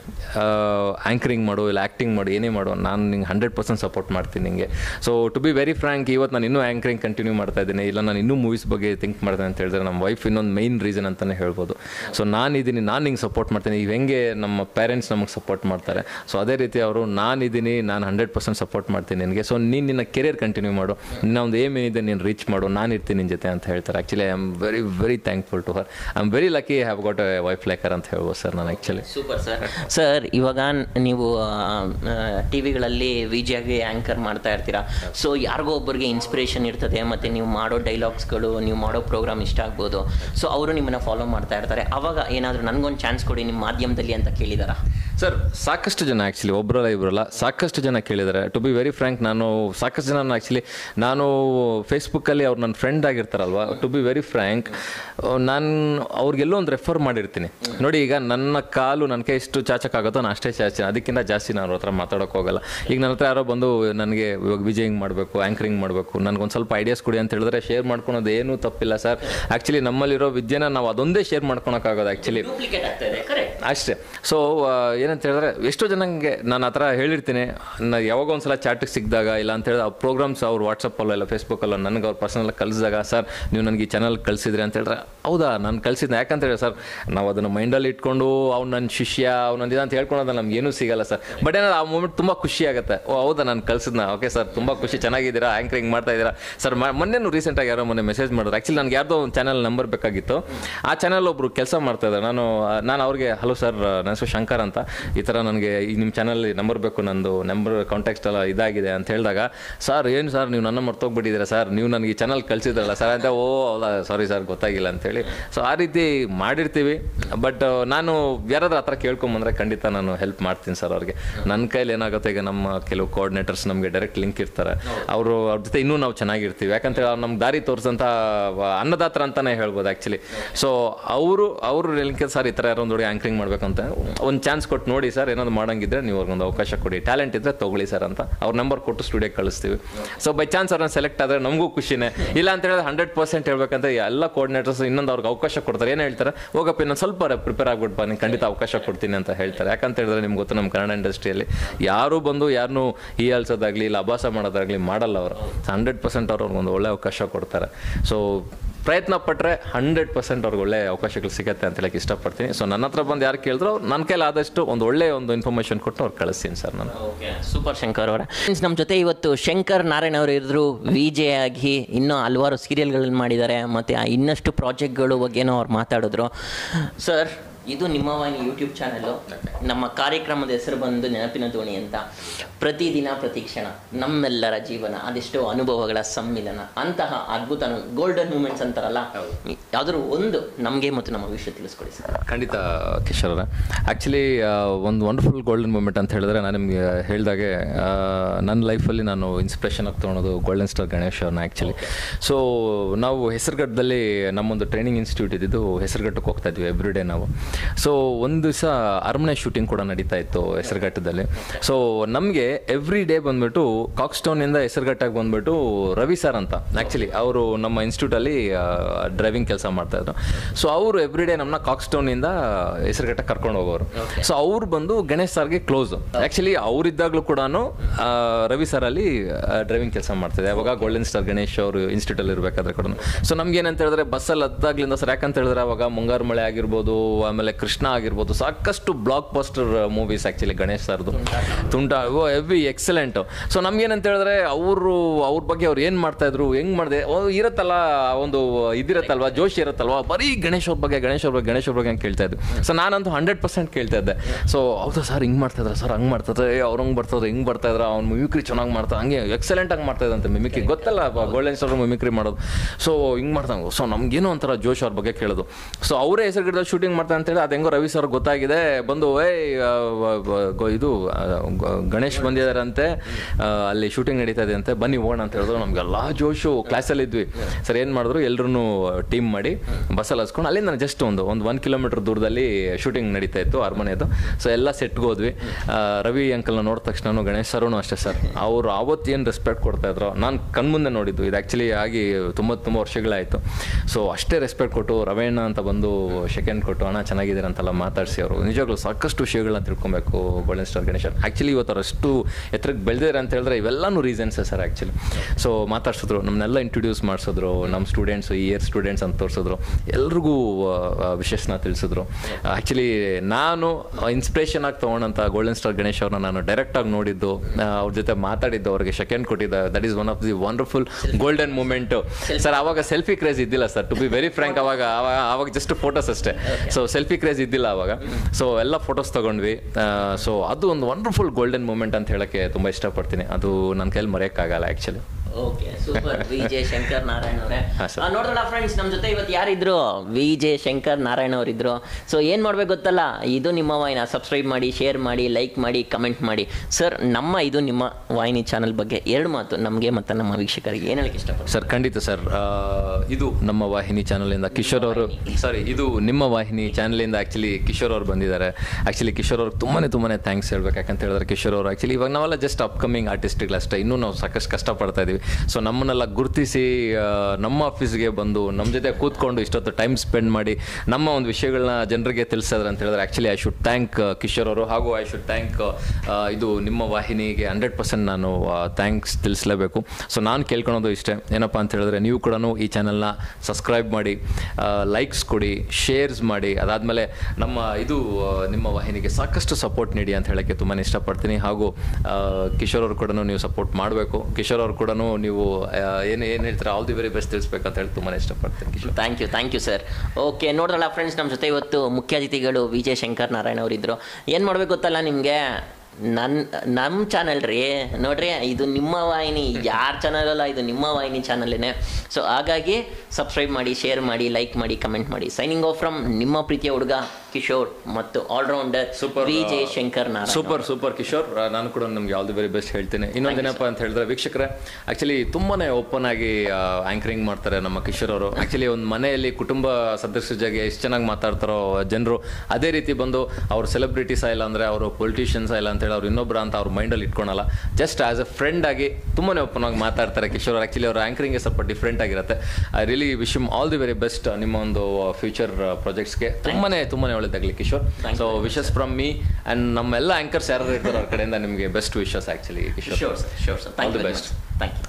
ಆ್ಯಂಕರಿಂಗ್ ಮಾಡು ಇಲ್ಲ ಆ್ಯಕ್ಟಿಂಗ್ ಮಾಡು ಏನೇ ಮಾಡು ನಾನು ನಿಂಗೆ ಹಂಡ್ರೆಡ್ ಪರ್ಸೆಂಟ್ ಸಪೋರ್ಟ್ ಮಾಡ್ತೀನಿ ನಿಂಗೆ so to be very frank ಇವತ್ತು ನಾನು ಇನ್ನೂ ಆ್ಯಂಕರಿಂಗ್ ಕಂಟಿನ್ಯೂ ಮಾಡ್ತಾ ಇದ್ದೀನಿ ಇಲ್ಲ ನಾನು ಇನ್ನೂ ಮೂವೀಸ್ ಬಗ್ಗೆ ಥಿಂಕ್ ಮಾಡ್ತೇನೆ ಅಂತ ಹೇಳಿದ್ರೆ ನಮ್ಮ ವೈಫ್ ಇನ್ನೊಂದು ಮೈನ್ ರೀಸನ್ ಅಂತಲೇ ಹೇಳ್ಬೋದು ಸೊ ನಾನಿದ್ದೀನಿ ನಾನು ನಿಂಗೆ ಸಪೋರ್ಟ್ ಮಾಡ್ತೀನಿ ಈಗ ಹೆಂಗೆ ನಮ್ಮ ಪೇರೆಂಟ್ಸ್ ನಮಗೆ ಸಪೋರ್ಟ್ ಮಾಡ್ತಾರೆ ಸೊ ಅದೇ ರೀತಿ ಅವರು ನಾನಿದ್ದೀನಿ ನಾನು ಹಂಡ್ರೆಡ್ ಪರ್ಸೆಂಟ್ ಸಪೋರ್ಟ್ ಮಾಡ್ತೀನಿ ನಿನಗೆ ಸೊ ನೀನು ನಿನ್ನ ಕೆರಿಯರ್ ಕಂಟಿನ್ಯೂ ಮಾಡು ನಿನ್ನ ಒಂದು ಏಮ್ ಏನಿದೆ ನೀನು ರೀಚ್ ಮಾಡು ನಾನು ಇರ್ತೀನಿ ನಿನ್ನ ಜೊತೆ ಅಂತ ಹೇಳ್ತಾರೆ actually I am very very thankful to her I am very lucky have got a wife like her ಅಂತ ಹೇಳ್ಬೋದು ಸರ್ ನಾನು ಆ್ಯಕ್ಚುಲಿ ಸೂಪರ್ ಸರ್ ಸರ್ ಇವಾಗ ನೀವು ಟಿ ವಿಗಳಲ್ಲಿ ವಿಜಿಯಾಗಿ ಆ್ಯಂಕರ್ ಮಾಡ್ತಾ ಇರ್ತೀರಾ ಸೊ ಯಾರಿಗೋ ಒಬ್ಬರಿಗೆ ಇನ್ಸ್ಪಿರೇಷನ್ ಇರ್ತದೆ ಮತ್ತು ನೀವು ಮಾಡೋ ಡೈಲಾಗ್ಸ್ಗಳು ನೀವು ಮಾಡೋ ಪ್ರೋಗ್ರಾಮ್ ಇಷ್ಟ ಆಗ್ಬೋದು ಸೊ ಅವರು ನಿಮ್ಮನ್ನು ಫಾಲೋ ಮಾಡ್ತಾ ಇರ್ತಾರೆ ಅವಾಗ ಏನಾದರೂ ನನಗೊಂದು ಚಾನ್ಸ್ ಕೊಡಿ ನಿಮ್ಮ ಮಾಧ್ಯಮದಲ್ಲಿ ಅಂತ ಕೇಳಿದಾರಾ ಸರ್ ಸಾಕಷ್ಟು ಜನ ಆ್ಯಕ್ಚುಲಿ ಒಬ್ಬರಲ್ಲ ಇಬ್ಬರಲ್ಲ ಸಾಕಷ್ಟು ಜನ ಕೇಳಿದ್ದಾರೆ ಟು ಬಿ ವೆರಿ ಫ್ರ್ಯಾಂಕ್ ನಾನು ಸಾಕಷ್ಟು ಜನ ಆ್ಯಕ್ಚುಲಿ ನಾನು ಫೇಸ್ಬುಕ್ಕಲ್ಲಿ ಅವ್ರು ನನ್ನ ಫ್ರೆಂಡ್ ಆಗಿರ್ತಾರಲ್ವ ಟು ಬಿ ವೆರಿ ಫ್ರ್ಯಾಂಕ್ ನಾನು ಅವ್ರಿಗೆಲ್ಲೋ ಒಂದು ರೆಫರ್ ಮಾಡಿರ್ತೀನಿ ನೋಡಿ ಈಗ ನನ್ನ ಕಾಲು ನನ್ನ ಕೈ ಎಷ್ಟು ಚಾಚಕ್ಕಾಗುತ್ತೋ ನಾನು ಅಷ್ಟೇ ಚಾಚಿ ಅದಕ್ಕಿಂತ ಜಾಸ್ತಿ ನಾನು ಅವ್ರ ಹತ್ರ ಮಾತಾಡೋಕೆ ಹೋಗಲ್ಲ ಈಗ ನನ್ನ ಹತ್ರ ಯಾರೋ ಬಂದು ನನಗೆ ಇವಾಗ ವಿಜಯಿಂಗ್ ಮಾಡಬೇಕು ಆ್ಯಂಕರಿಂಗ್ ಮಾಡಬೇಕು ನನಗೊಂದು ಸ್ವಲ್ಪ ಐಡಿಯಾಸ್ ಕೊಡಿ ಅಂತ ಹೇಳಿದ್ರೆ ಶೇರ್ ಮಾಡ್ಕೊಳೋದು ಏನೂ ತಪ್ಪಿಲ್ಲ ಸರ್ ಆ್ಯಕ್ಚುಲಿ ನಮ್ಮಲ್ಲಿರೋ ವಿದ್ಯೆನ ನಾವು ಅದೊಂದೇ ಶೇರ್ ಮಾಡ್ಕೊಳಕ್ಕಾಗೋದು ಆ್ಯಕ್ಚುಲಿ ಡೂಪ್ಲಿಕೇಟ್ ಆಗ್ತಾ ಇದೆ ಕರೆಕ್ಟ್ ಅಷ್ಟೇ ಸೊ ಏನಂತ ಹೇಳಿದ್ರೆ ಎಷ್ಟೋ ಜನಕ್ಕೆ ನಾನು ಆ ಥರ ಹೇಳಿರ್ತೀನಿ ನಾ ಯಾವಾಗ ಒಂದ್ಸಲ ಚಾಟಿಗೆ ಸಿಕ್ಕಿದಾಗ ಇಲ್ಲ ಅಂತ ಹೇಳಿದ್ರೆ ಆ ಪ್ರೋಗ್ರಾಮ್ಸ್ ಅವ್ರು ವಾಟ್ಸಪ್ಪಲ್ಲೋ ಇಲ್ಲ ಫೇಸ್ಬುಕ್ಕಲ್ಲೋ ನನಗೆ ಅವ್ರು ಪರ್ಸನಲ್ ಕಳಿಸಿದಾಗ ಸರ್ ನೀವು ನನಗೆ ಈ ಚಾನಲ್ ಕಳಿಸಿದ್ರಿ ಅಂತ ಹೇಳಿದ್ರೆ ಹೌದಾ ನಾನು ಕಳಿಸಿದ್ದೆ ಯಾಕಂತ ಹೇಳಿ ಸರ್ ನಾವು ಅದನ್ನು ಮೈಂಡಲ್ಲಿ ಇಟ್ಕೊಂಡು ಹೇಳ್ಕೊಂಡು ಅವ್ನು ನನ್ನ ಶಿಷ್ಯ ಅವ್ನು ನನ್ನ ಅಂತ ಹೇಳ್ಕೊಳೋದು ನಮ್ಗೆ ಏನೂ ಸಿಗಲ್ಲ ಸರ್ ಬಟ್ ಏನಾದ್ರು ಆ ಮೂಮೆಂಟ್ ತುಂಬ ಖುಷಿ ಆಗುತ್ತೆ ಓ ಹೌದಾ ನಾನು ಕಳ್ಸಿದ್ನ ಓಕೆ ಸರ್ ತುಂಬ ಖುಷಿ ಚೆನ್ನಾಗಿದ್ದೀರಾ ಆ್ಯಂಕರಿಂಗ್ ಮಾಡ್ತಾ ಇದ್ದೀರಾ ಸರ್ ಮೊನ್ನೆನೂ ರೀಸೆಂಟಾಗಿ ಯಾರೋ ಮೊನ್ನೆ ಮೆಸೇಜ್ ಮಾಡಿದ್ರು ಆ್ಯಕ್ಚುಲಿ ನನಗೆ ಯಾರ್ದೋ ಒಂದು ಚಾನಲ್ ನಂಬರ್ ಬೇಕಾಗಿತ್ತು ಆ ಚಾನಲ್ ಒಬ್ರು ಕೆಲಸ ಮಾಡ್ತಾ ಇದ್ದಾರೆ ನಾನು ನಾನು ಅವ್ರಿಗೆ ಹಲೋ ಸರ್ ನನ್ನ ಹೆಸರು ಶಂಕರ್ ಅಂತ ಈ ಥರ ನನಗೆ ಈ ನಿಮ್ಮ ಚಾನಲ್ ನಂಬರ್ ಬೇಕು ನಂದು ನಂಬರ್ ಕಾಂಟ್ಯಾಕ್ಟ್ ಎಲ್ಲ ಇದಾಗಿದೆ ಅಂತ ಹೇಳಿದಾಗ ಸರ್ ಏನು ಸರ್ ನೀವು ನನ್ನ ಮರ್ತೋಗ್ಬಿಟ್ಟಿದ್ದೀರಾ ಸರ್ ನೀವು ನನಗೆ ಈ ಚಾನಲ್ ಕಳಿಸಿದ್ರಲ್ಲ ಸರ್ ಅಂತ ಓ ಹೌದಾ ಸಾರಿ ಸರ್ ಗೊತ್ತಾಗಿಲ್ಲ ಅಂತೇಳಿ ಸೊ ಆ ರೀತಿ ಮಾಡಿರ್ತೀವಿ ಬಟ್ ನಾನು ಯಾರಾದ್ರೂ ಆ ಥರ ಕೇಳ್ಕೊಂಬಂದ್ರೆ ಖಂಡಿತ ನಾನು ಹೆಲ್ಪ್ ಮಾಡ್ತೀನಿ ಸರ್ ಅವ್ರಿಗೆ ನನ್ನ ಕೈಲಿ ಏನಾಗುತ್ತೆ ಈಗ ನಮ್ಮ ಕೆಲವು ಕೋಆರ್ಡಿನೇಟರ್ಸ್ ನಮಗೆ ಡೈರೆಕ್ಟ್ ಲಿಂಕ್ ಇರ್ತಾರೆ ಅವರು ಅವ್ರ ಜೊತೆ ಇನ್ನೂ ನಾವು ಚೆನ್ನಾಗಿರ್ತೀವಿ ಯಾಕಂತೇಳಿ ಅವ್ರು ನಮ್ಗೆ ದಾರಿ ತೋರಿಸಂಥ ಅನ್ನದಾತ್ರ ಅಂತಾನೆ ಹೇಳ್ಬೋದು ಆ್ಯಕ್ಚುಲಿ ಸೊ ಅವರು ಅವರು ಲಿಂಕ್ ಸರ್ ಈ ಥರ ಯಾರೋ ಒಂದು ಆ್ಯಂಕರಿಂಗ್ ಮಾಡ್ಬೇಕಂತ ಒಂದು ಚಾನ್ಸ್ ಕೊಟ್ಟು ನೋಡಿ ಸರ್ ಏನಾದ್ರು ಮಾಡಂಗಿದ್ರೆ ನೀವು ಅವ್ರಿಗೊಂದು ಅವಕಾಶ ಕೊಡಿ ಟ್ಯಾಲೆಂಟ್ ಇದ್ರೆ ತಗೊಳ್ಳಿ ಸರ್ ಅಂತ ಅವ್ರ ನಂಬರ್ ಕೊಟ್ಟು ಸ್ಟುಡಿಯೋಗೆ ಕಳಿಸ್ತೀವಿ ಸೊ ಬೈ ಚಾನ್ಸ್ ಅವ್ರನ್ನ ಸೆಲೆಕ್ಟ್ ಆದರೆ ನಮಗೂ ಖುಷಿನೇ ಇಲ್ಲ ಅಂತ ಹೇಳಿದ್ರೆ ಹಂಡ್ರೆಡ್ ಪರ್ಸೆಂಟ್ ಹೇಳ್ಬೇಕಂದ್ರೆ ಎಲ್ಲ ಕೋಆರ್ಡಿನೇಟರ್ಸ್ ಇನ್ನೊಂದು ಅವ್ರಿಗೆ ಅವಕಾಶ ಕೊಡ್ತಾರೆ ಏನು ಹೇಳ್ತಾರೆ ಹೋಗಪ್ಪ ಇನ್ನೊಂದು ಸ್ವಲ್ಪ ಪ್ರಿಪೇರ್ ಆಗ್ಬಿಟ್ಟು ಬಾ ನೀನು ಖಂಡಿತ ಅವಕಾಶ ಕೊಡ್ತೀನಿ ಅಂತ ಹೇಳ್ತಾರೆ ಯಾಕಂತ ಹೇಳಿದ್ರೆ ನಿಮ್ಗೆ ಗೊತ್ತು ನಮ್ಮ ಕನ್ನಡ ಇಂಡಸ್ಟ್ರಿಯಲ್ಲಿ ಯಾರು ಬಂದು ಯಾರನ್ನೂ ಹೀಯಾಳ್ಸೋದಾಗ್ಲಿ ಇಲ್ಲ ಅಭಾಸ ಮಾಡೋದಾಗ್ಲಿ ಮಾಡಲ್ಲ ಅವರು ಹಂಡ್ರೆಡ್ ಪರ್ಸೆಂಟ್ ಅವ್ರು ಒಂದು ಒಳ್ಳೆ ಅವಕಾಶ ಕೊಡ್ತಾರೆ ಸೊ ಪ್ರಯತ್ನ ಪಟ್ಟರೆ ಹಂಡ್ರೆಡ್ ಪರ್ಸೆಂಟ್ ಅವ್ರಿಗೆ ಒಳ್ಳೆ ಅವಕಾಶಗಳು ಸಿಗುತ್ತೆ ಅಂತ ಹೇಳಕ್ಕೆ ಇಷ್ಟಪಡ್ತೀನಿ ಸೊ ನನ್ನ ಹತ್ರ ಬಂದು ಯಾರು ಕೇಳಿದ್ರು ನನ್ನ ಕೈಲಿ ಆದಷ್ಟು ಒಂದು ಒಳ್ಳೆ ಒಂದು ಇನ್ಫಾರ್ಮೇಷನ್ ಕೊಟ್ಟು ಅವ್ರು ಕಳಿಸ್ತೀನಿ ಸರ್ ನಾನು ಸೂಪರ್ ಶಂಕರ್ ಅವರ ನಮ್ಮ ಜೊತೆ ಇವತ್ತು ಶಂಕರ್ ನಾರಾಯಣ್ ಅವರು ಇದ್ರು ವಿ ಜೆ ಆಗಿ ಇನ್ನೂ ಹಲವಾರು ಸೀರಿಯಲ್ಗಳನ್ನು ಮಾಡಿದ್ದಾರೆ ಮತ್ತು ಆ ಇನ್ನಷ್ಟು ಪ್ರಾಜೆಕ್ಟ್ಗಳು ಬಗ್ಗೆನೂ ಅವ್ರು ಮಾತಾಡಿದ್ರು ಸರ್ ಇದು ನಿಮ್ಮ ವಾಹಿನಿ ಯೂಟ್ಯೂಬ್ ಚಾನಲ್ಲು ನಮ್ಮ ಕಾರ್ಯಕ್ರಮದ ಹೆಸರು ಬಂದು ನೆನಪಿನ ದೋಣಿ ಅಂತ ಪ್ರತಿದಿನ ಪ್ರತಿಕ್ಷಣ ನಮ್ಮೆಲ್ಲರ ಜೀವನ ಅದೆಷ್ಟೋ ಅನುಭವಗಳ ಸಮ್ಮಿಲನ ಅಂತಹ ಅದ್ಭುತ ಗೋಲ್ಡನ್ ಮೂಮೆಂಟ್ಸ್ ಅಂತಾರಲ್ಲ ಯಾವ್ದಾದ್ರು ಒಂದು ನಮಗೆ ಮತ್ತು ನಮ್ಮ ವಿಷಯ ತಿಳಿಸ್ಕೊಡಿ ಸರ್ ಖಂಡಿತ ಕಿಶೋರ್ ಅವರೇ ಆ್ಯಕ್ಚುಲಿ ಒಂದು ವಂಡರ್ಫುಲ್ ಗೋಲ್ಡನ್ ಮೂಮೆಂಟ್ ಅಂತ ಹೇಳಿದ್ರೆ ನಾನು ನಿಮಗೆ ಹೇಳಿದಾಗೆ ಆ, ನನ್ನ ಲೈಫಲ್ಲಿ ನಾನು ಇನ್ಸ್ಪಿರೇಷನ್ ಆಗಿ ತೊಗೊಳೋದು ಗೋಲ್ಡನ್ ಸ್ಟಾರ್ ಗಣೇಶ್ ಅವ್ರನ್ನ ಆ್ಯಕ್ಚುಲಿ ಸೊ ನಾವು ಹೆಸರುಘಟ್ಟದಲ್ಲಿ ನಮ್ಮೊಂದು ಟ್ರೈನಿಂಗ್ ಇನ್ಸ್ಟಿಟ್ಯೂಟ್ ಇದ್ದಿದ್ದು ಹೆಸರುಘಟ್ಟಕ್ಕೆ ಹೋಗ್ತಾ ಇದ್ವಿ ಎವ್ರಿ ಡೇ ನಾವು ಸೊ ಒಂದು ದಿವಸ ಅರಮನೆ ಶೂಟಿಂಗ್ ಕೂಡ ನಡೀತಾ ಇತ್ತು ಹೆಸರುಘಟ್ಟದಲ್ಲಿ ಸೊ ನಮಗೆ ಎವ್ರಿ ಡೇ ಬಂದ್ಬಿಟ್ಟು ಕಾಕ್ಸ್ಟೋನಿಂದ ಹೆಸರುಘಟ್ಟಕ್ಕೆ ಬಂದ್ಬಿಟ್ಟು ರವಿ ಸರ್ ಅಂತ ಆ್ಯಕ್ಚುಲಿ ಅವರು ನಮ್ಮ ಇನ್ಸ್ಟಿಟ್ಯೂಟಲ್ಲಿ ಡ್ರೈವಿಂಗ್ ಕೆಲಸ ಮಾಡ್ತಾ ಇದ್ರು ಸೊ ಅವರು ಎವ್ರಿ ಡೇ ನಮ್ಮನ್ನ ಕಾಕ್ಸ್ಟೋನಿಂದ ಹೆಸರುಘಟ್ಟಕ್ಕೆ ಕರ್ಕೊಂಡು ಹೋಗೋರು ಸೊ ಅವ್ರು ಬಂದು ಗಣೇಶ್ ಸರ್ಗೆ ಕ್ಲೋಸ್ ಆ್ಯಕ್ಚುಲಿ ಅವರಿದ್ದಾಗಲೂ ಕೂಡ ರವಿ ಸರ್ ಅಲ್ಲಿ ಡ್ರೈವಿಂಗ್ ಕೆಲಸ ಮಾಡ್ತಿದೆ ಅವಾಗ ಗೋಲ್ಡನ್ ಸ್ಟಾರ್ ಗಣೇಶ್ ಅವರು ಇನ್ಸ್ಟಿಟ್ಯೂಟಲ್ಲಿ ಇರಬೇಕಾದ್ರೆ ಕೂಡ ಸೊ ನಮ್ಗೆ ಏನಂತ ಹೇಳಿದ್ರೆ ಬಸ್ಸಲ್ಲಿ ಹತ್ತಾಗ್ಲಿಂದ ಸರ್ ಯಾಕಂತ ಹೇಳಿದ್ರೆ ಅವಾಗ ಮುಂಗಾರು ಮಳೆ ಆಗಿರ್ಬೋದು ಆಮೇಲೆ ಕೃಷ್ಣ ಆಗಿರ್ಬೋದು ಸಾಕಷ್ಟು blockbuster movies actually Ganesh ಸರ್ದು ತುಂಟ ಎವಿ ಎಕ್ಸಲೆಂಟ್ ಸೊ ನಮ್ಗೇನಂತ ಹೇಳಿದ್ರೆ ಅವರು ಅವ್ರ ಬಗ್ಗೆ ಅವ್ರು ಏನು ಮಾಡ್ತಾ ಇದ್ರು ಹೆಂಗ್ ಮಾಡಿದೆ ಇರತ್ತಲ್ಲ ಒಂದು ಇದಿರತ್ತಲ್ವಾ ಜೋಶ್ ಇರತ್ತಲ್ವಾ ಬರೀ ಗಣೇಶ್ ಅವ್ರ ಬಗ್ಗೆ ಗಣೇಶ್ ಅವ್ರ ಬಗ್ಗೆ ಗಣೇಶ್ ಅವ್ರ ಬಗ್ಗೆ ಅಂತ ಕೇಳ್ತಾ ಇದ್ದು ಸೊ ನಾನಂತೂ ಹಂಡ್ರೆಡ್ ಪರ್ಸೆಂಟ್ ಕೇಳ್ತಾ ಇದ್ದೆ ಸೊ ಹೌದಾ ಸರ್ ಹಿಂಗೆ ಮಾಡ್ತಾ ಇದ್ರ ಸರ್ ಹಂಗೆ ಮಾಡ್ತಾರೆ ಅವ್ರು ಹಂಗೆ ಬರ್ತದೆ ಹಿಂಗೆ ಬರ್ತಾ ಇದ್ರ ಅವ್ನು ಮಿಮಿಕ್ರಿ ಚೆನ್ನಾಗಿ ಮಾಡ್ತಾ ಹಂಗೆ ಎಕ್ಸಲೆಂಟ್ ಆಗಿ ಮಾಡ್ತಾ ಇದ್ದಂತೆ ಮಿಮಿಕ್ರಿ ಗೊತ್ತಲ್ಲ ಗೋಲ್ಡನ್ ಸ್ಟಾರ್ ಮಿಮಿಕ್ರಿ ಮಾಡೋದು ಸೊ ಹಿಂಗೆ ಮಾಡ್ತಾಂಗ ಸೊ ನಮ್ಗೇನೋ ಒಂಥರ ಜೋಶ್ ಅವ್ರ ಬಗ್ಗೆ ಕೇಳೋದು ಸೊ ಅವರೇ ಹೆಸರು ಗಿಡದಲ್ಲಿ ಶೂಟಿಂಗ್ ಮಾಡ್ತಾ ಅಂತೇಳಿ ಅದು ಹೆಂಗೋ ರವಿ ಸರ್ ಗೊತ್ತಾಗಿದೆ ಬಂದು ಏ ಇದು ಆ, ಗ- ಗಣೇಶ್ ಬಂದಿದ್ದಾರಂತೆ ಆ, ಅಲ್ಲಿ ಶೂಟಿಂಗ್ ನಡೀತಾ ಇದೆ ಅಂತೆ ಬನ್ನಿ ಹೋಗೋಣ ಅಂತ ಹೇಳಿದ್ರು ನಮ್ಗೆಲ್ಲ ಜೋಶು ಕ್ಲಾಸಲ್ಲಿ ಇದ್ವಿ ಸರ್ ಏನು ಮಾಡಿದ್ರು ಎಲ್ಲರೂ ಟೀಮ್ ಮಾಡಿ ಬಸ್ಸಲ್ಲಿ ಹಸ್ಕೊಂಡು ಅಲ್ಲಿಂದ ಜಸ್ಟ್ ಒಂದು ಒಂದು ಒನ್ ಕಿಲೋಮೀಟರ್ ದೂರದಲ್ಲಿ ಶೂಟಿಂಗ್ ನಡೀತಾ ಇತ್ತು ಅರಮನೆದು ಸೊ ಎಲ್ಲ ಸೆಟ್ಗೆ ಹೋದ್ವಿ ಆ, ರವಿ ಅಂಕಲ್ನ ನೋಡಿದ ತಕ್ಷಣ ಗಣೇಶ್ ಸರೂ ಅಷ್ಟೇ ಸರ್ ಅವರು ಅವತ್ತು ಏನು ರೆಸ್ಪೆಕ್ಟ್ ಕೊಡ್ತಾ ಇದ್ರು ನಾನು ಕಣ್ಮುಂದೆ ನೋಡಿದ್ದು ಇದು ಆ್ಯಕ್ಚುಲಿ ಆಗಿ ತುಂಬ ತುಂಬ ವರ್ಷಗಳಾಯಿತು ಸೊ ಅಷ್ಟೇ ರೆಸ್ಪೆಕ್ಟ್ ಕೊಟ್ಟು ರವೀಣ ಅಂತ ಬಂದು ಸೆಕೆಂಡ್ ಕೊಟ್ಟು ಹಣ ಚೆನ್ನಾಗಿದ್ದಾರೆ ಅಂತೆಲ್ಲ ಮಾತಾಡಿಸಿ ಅವರು ನಿಜವಾಗ್ಲೂ ಸಾಕಷ್ಟು ವಿಷಯಗಳನ್ನ ತಿಳ್ಕೊಬೇಕು ಗೋಲ್ಡನ್ ಸ್ಟಾರ್ ಗಣೇಶ್ ಆ್ಯಕ್ಚುಲಿ ಇವತ್ತು ಅವ್ರು ಅಷ್ಟು ಎತ್ತರಕ್ಕೆ ಬೆಳೆದಿದ್ದಾರೆ ಅಂತ ಹೇಳಿದ್ರೆ ಇವೆಲ್ಲನೂ ರೀಸನ್ಸೇ ಸರ್ ಆ್ಯಕ್ಚುಲಿ ಸೊ ಮಾತಾಡ್ಸಿದ್ರು ನಮ್ಮನ್ನೆಲ್ಲ ಇಂಟ್ರೊಡ್ಯೂಸ್ ಮಾಡಿಸಿದ್ರು ನಮ್ಮ ಸ್ಟೂಡೆಂಟ್ಸ್ ಈ ಇಯರ್ ಸ್ಟೂಡೆಂಟ್ಸ್ ಅಂತ ತೋರಿಸಿದ್ರು ಎಲ್ರಿಗೂ ವಿಶೇಷನ ತಿಳಿಸಿದ್ರು ಆ್ಯಕ್ಚುಲಿ ನಾನು ಇನ್ಸ್ಪಿರೇಷನ್ ಆಗಿ ತೊಗೊಂಡಂಥ ಗೋಲ್ಡನ್ ಸ್ಟಾರ್ ಗಣೇಶ್ ಅವ್ರನ್ನ ನಾನು ಡೈರೆಕ್ಟಾಗಿ ನೋಡಿದ್ದು ಆ, ಅವ್ರ ಜೊತೆ ಮಾತಾಡಿದ್ದು ಅವ್ರಿಗೆ ಸೆಕೆಂಡ್ ಕೊಟ್ಟಿದ್ದ that is one of the wonderful golden moment sir ಅವಾಗ ಸೆಲ್ಫಿ ಕ್ರೇಜ್ ಇದ್ದಿಲ್ಲ sir to be very frank ಅವಾಗ ಅವಾಗ ಅವಾಗ ಜಸ್ಟ್ ಫೋಟೋಸ್ ಅಷ್ಟೇ ಸೊ ಸೆಲ್ಫಿ ಕ್ರೇಜ್ ಇದ್ದಿಲ್ಲ ಅವಾಗ ಸೊ ಎಲ್ಲ ಫೋಟೋಸ್ ತಗೊಂಡ್ವಿ ಸೊ ಅದು ಒಂದು ವಂಡರ್ಫುಲ್ ಗೋಲ್ಡನ್ ಮೂಮೆಂಟ್ ಅಂತ ಹೇಳಕ್ಕೆ ತುಂಬ ಇಷ್ಟಪಡ್ತೀನಿ ಅದು ನನ್ನ ಕೈಲಿ ಮರೆಯೋಕ್ಕಾಗಲ್ಲ actually okay super V J Shankar Narayan ಅವರೇ ಹಾ, sir. ನೋಡೋಣ ಫ್ರೆಂಡ್ಸ್ ನಮ್ಮ ಜೊತೆ ಇವತ್ತು ಯಾರಿದ್ರು ವಿ ಜೆ ಶಂಕರ್ ನಾರಾಯಣ್ ಅವರಿದ್ರು ಸೊ ಏನು ಮಾಡ್ಬೇಕು ಗೊತ್ತಲ್ಲ ಇದು ನಿಮ್ಮ ವಾಹಿನಿ ಸಬ್ಸ್ಕ್ರೈಬ್ ಮಾಡಿ ಶೇರ್ ಮಾಡಿ ಲೈಕ್ ಮಾಡಿ ಕಮೆಂಟ್ ಮಾಡಿ ಸರ್ ನಮ್ಮ ಇದು ನಿಮ್ಮ ವಾಹಿನಿ ಚಾನಲ್ ಬಗ್ಗೆ ಎರಡು ಮಾತು ನಮಗೆ ಮತ್ತು ನಮ್ಮ ವೀಕ್ಷಕರಿಗೆ ಏನು ಹೇಳಕ್ಕೆ ಇಷ್ಟಪಡ್ತೀನಿ ಸರ್ ಖಂಡಿತ ಸರ್ ಆ, ಇದು ನಮ್ಮ ವಾಹಿನಿ ಚಾನಲಿಂದ ಕಿಶೋರ್ ಅವರು ಸಾರಿ ಇದು ನಿಮ್ಮ ವಾಹಿನಿ ಚಾನಲಿಂದ ಆ್ಯಕ್ಚುಲಿ ಕಿಶೋರ್ ಅವರು ಬಂದಿದ್ದಾರೆ ಆ್ಯಕ್ಚುಲಿ ಕಿಶೋರ್ ಅವ್ರಿಗೆ ತುಂಬಾ ತುಂಬಾ ಥ್ಯಾಂಕ್ಸ್ ಹೇಳ್ಬೇಕು ಯಾಕಂತ ಹೇಳಿದ್ರೆ ಕಿಶೋರ್ ಅವರು ಆ್ಯಕ್ಚುಲಿ ಇವಾಗ ನಾವೆಲ್ಲ ಜಸ್ಟ್ ಅಪ್ಕಮಿಂಗ್ ಆರ್ಟಿಸ್ಟ್ಗಳು ಅಷ್ಟೇ ಇನ್ನೂ ನಾವು ಸಾಕಷ್ಟು ಕಷ್ಟಪಡ್ತಾ ಇದೀವಿ ಆ್ಯಕ್ಚುಲಿ ಸೊ ನಮ್ಮನ್ನೆಲ್ಲ ಗುರುತಿಸಿ ಆ, ನಮ್ಮ ಆಫೀಸ್ಗೆ ಬಂದು ನಮ್ಮ ಜೊತೆ ಕೂತ್ಕೊಂಡು ಇಷ್ಟೊತ್ತು ಟೈಮ್ ಸ್ಪೆಂಡ್ ಮಾಡಿ ನಮ್ಮ ಒಂದು ವಿಷಯಗಳನ್ನ ಜನರಿಗೆ ತಿಳಿಸಿದ್ರೆ ಅಂತ ಹೇಳಿದ್ರೆ actually I should thank Kishore ಅವರು ಹಾಗೂ ಐ ಶುಡ್ ಥ್ಯಾಂಕ್ ಇದು ನಿಮ್ಮ ವಾಹಿನಿಗೆ ಹಂಡ್ರೆಡ್ ಪರ್ಸೆಂಟ್ ನಾನು ಥ್ಯಾಂಕ್ಸ್ ತಿಳಿಸ್ಲೇಬೇಕು ಸೊ ನಾನು ಕೇಳ್ಕೊಳೋದು ಇಷ್ಟೇ ಏನಪ್ಪ ಅಂತ ಹೇಳಿದ್ರೆ ನೀವು ಕೂಡ ಈ ಚಾನಲ್ನ ಸಬ್ಸ್ಕ್ರೈಬ್ ಮಾಡಿ ಲೈಕ್ಸ್ ಕೊಡಿ ಶೇರ್ಸ್ ಮಾಡಿ ಅದಾದಮೇಲೆ ನಮ್ಮ ಇದು ಆ, ನಿಮ್ಮ ವಾಹಿನಿಗೆ ಸಾಕಷ್ಟು ಸಪೋರ್ಟ್ ನೀಡಿ ಅಂತ ಹೇಳೋಕ್ಕೆ ತುಂಬಾ ಇಷ್ಟಪಡ್ತೀನಿ ಹಾಗೂ ಆ, ಕಿಶೋರ್ ಅವರು ಕೂಡ ನೀವು ಸಪೋರ್ಟ್ ಮಾಡಬೇಕು ಕಿಶೋರ್ ಅವರು ಕೂಡ ನೀವು ಏನು ಏನು ಹೇಳ್ತಾರೆ ಆಲ್ ದಿ ವೆರಿ ಬೆಸ್ಟ್ ತಿಳಿಸ್ಬೇಕಂತ ಹೇಳಿ ತುಂಬಾ ಇಷ್ಟಪಡ್ತೀನಿ Kishore thank you thank you sir okay ನೋಡ್ರಲ್ಲ ಫ್ರೆಂಡ್ಸ್ ನಮ್ಮ ಜೊತೆ ಇವತ್ತು ಮುಖ್ಯ ಅತಿಥಿಗಳು ವಿಜಯ್ ಶಂಕರ್ ನಾರಾಯಣ ಅವರಿದ್ದರು ಏನು ಮಾಡ್ಬೇಕು ಗೊತ್ತಲ್ಲ ನಿಮಗೆ ನನ್ನ ನಮ್ಮ ಚಾನಲ್ ರೀ ನೋಡ್ರಿ ಇದು ನಿಮ್ಮ ವಾಹಿನಿ ಯಾರ ಚಾನಲ್ ಅಲ್ಲ ಇದು ನಿಮ್ಮ ವಾಹಿನಿ ಚಾನಲ್ನೇ ಸೊ ಹಾಗಾಗಿ ಸಬ್ಸ್ಕ್ರೈಬ್ ಮಾಡಿ ಶೇರ್ ಮಾಡಿ ಲೈಕ್ ಮಾಡಿ ಕಮೆಂಟ್ ಮಾಡಿ ಸೈನಿಂಗ್ ಆಫ್ ಫ್ರಮ್ ನಿಮ್ಮ ಪ್ರೀತಿಯ ಹುಡುಗ ಕಿಶೋರ್ ಮತ್ತು allrounder Super, Vijay Shankar Narayana super super Kishore ಆ, ನಾನು ಕೂಡ ನಮ್ಗೆ ಆಲ್ ದಿ ವೆರಿ ಬೆಸ್ಟ್ ಹೇಳ್ತೀನಿ ಇನ್ನೊಂದೇನಪ್ಪ ಅಂತ ಹೇಳಿದ್ರೆ ವೀಕ್ಷಕರೇ ಆಕ್ಚುಲಿ ತುಂಬಾನೇ ಓಪನ್ ಆಗಿ ಆಂಕರಿಂಗ್ ಮಾಡ್ತಾರೆ ನಮ್ಮ ಕಿಶೋರ್ ಅವರು ಆಕ್ಚುಲಿ ಒಂದು ಮನೆಯಲ್ಲಿ ಕುಟುಂಬ ಸದಸ್ಯರ ಜೊತೆ ಎಷ್ಟು ಚೆನ್ನಾಗಿ ಮಾತಾಡ್ತಾರೋ ಜನರು ಅದೇ ರೀತಿ ಬಂದು ಅವ್ರ ಸೆಲೆಬ್ರಿಟೀಸ್ ಇಲ್ಲ ಅಂದ್ರೆ ಅವರು ಪೊಲಿಟಿಷಿಯನ್ಸ್ ಇಲ್ಲ ಅಂತ ಹೇಳಿ ಅವ್ರು ಇನ್ನೊಬ್ಬರ ಅಂತ ಅವ್ರ ಮೈಂಡಲ್ಲಿ ಇಟ್ಕೊಳಲ್ಲ ಜಸ್ಟ್ ಆಸ್ ಎ ಫ್ರೆಂಡ್ ಆಗಿ ತುಂಬಾನೇ ಓಪನ್ ಆಗಿ ಮಾತಾಡ್ತಾರೆ ಕಿಶೋರ್ ಆಕ್ಚುಲಿ ಅವ್ರ ಆಂಕರಿಂಗ್ ಸ್ವಲ್ಪ ಡಿಫ್ರೆಂಟ್ ಆಗಿರುತ್ತೆ I really wish all the very best ನಿಮ್ಮ ಒಂದು ಫ್ಯೂಚರ್ ಪ್ರಾಜೆಕ್ಟ್ಸ್ಗೆ ತುಂಬಾನೇ ತುಂಬಾನೇ ಒಳ್ಳೇದಾಗಲಿ Kishore so wishes from me and ನಮ್ಮೆಲ್ಲ ಆಂಕರ್ಸ್ ಯಾರು ಇರ್ತಾರೆ ಅವ್ರ ಕಡೆಯಿಂದ ನಿಮಗೆ ಬೆಸ್ಟ್ ವಿಶಸ್ ಆಕ್ಚುಲಿ ಕಿಶೋರ್ ಶೋರ್ ಸರ್ ಶೋರ್ sir All thank the you best. Thank you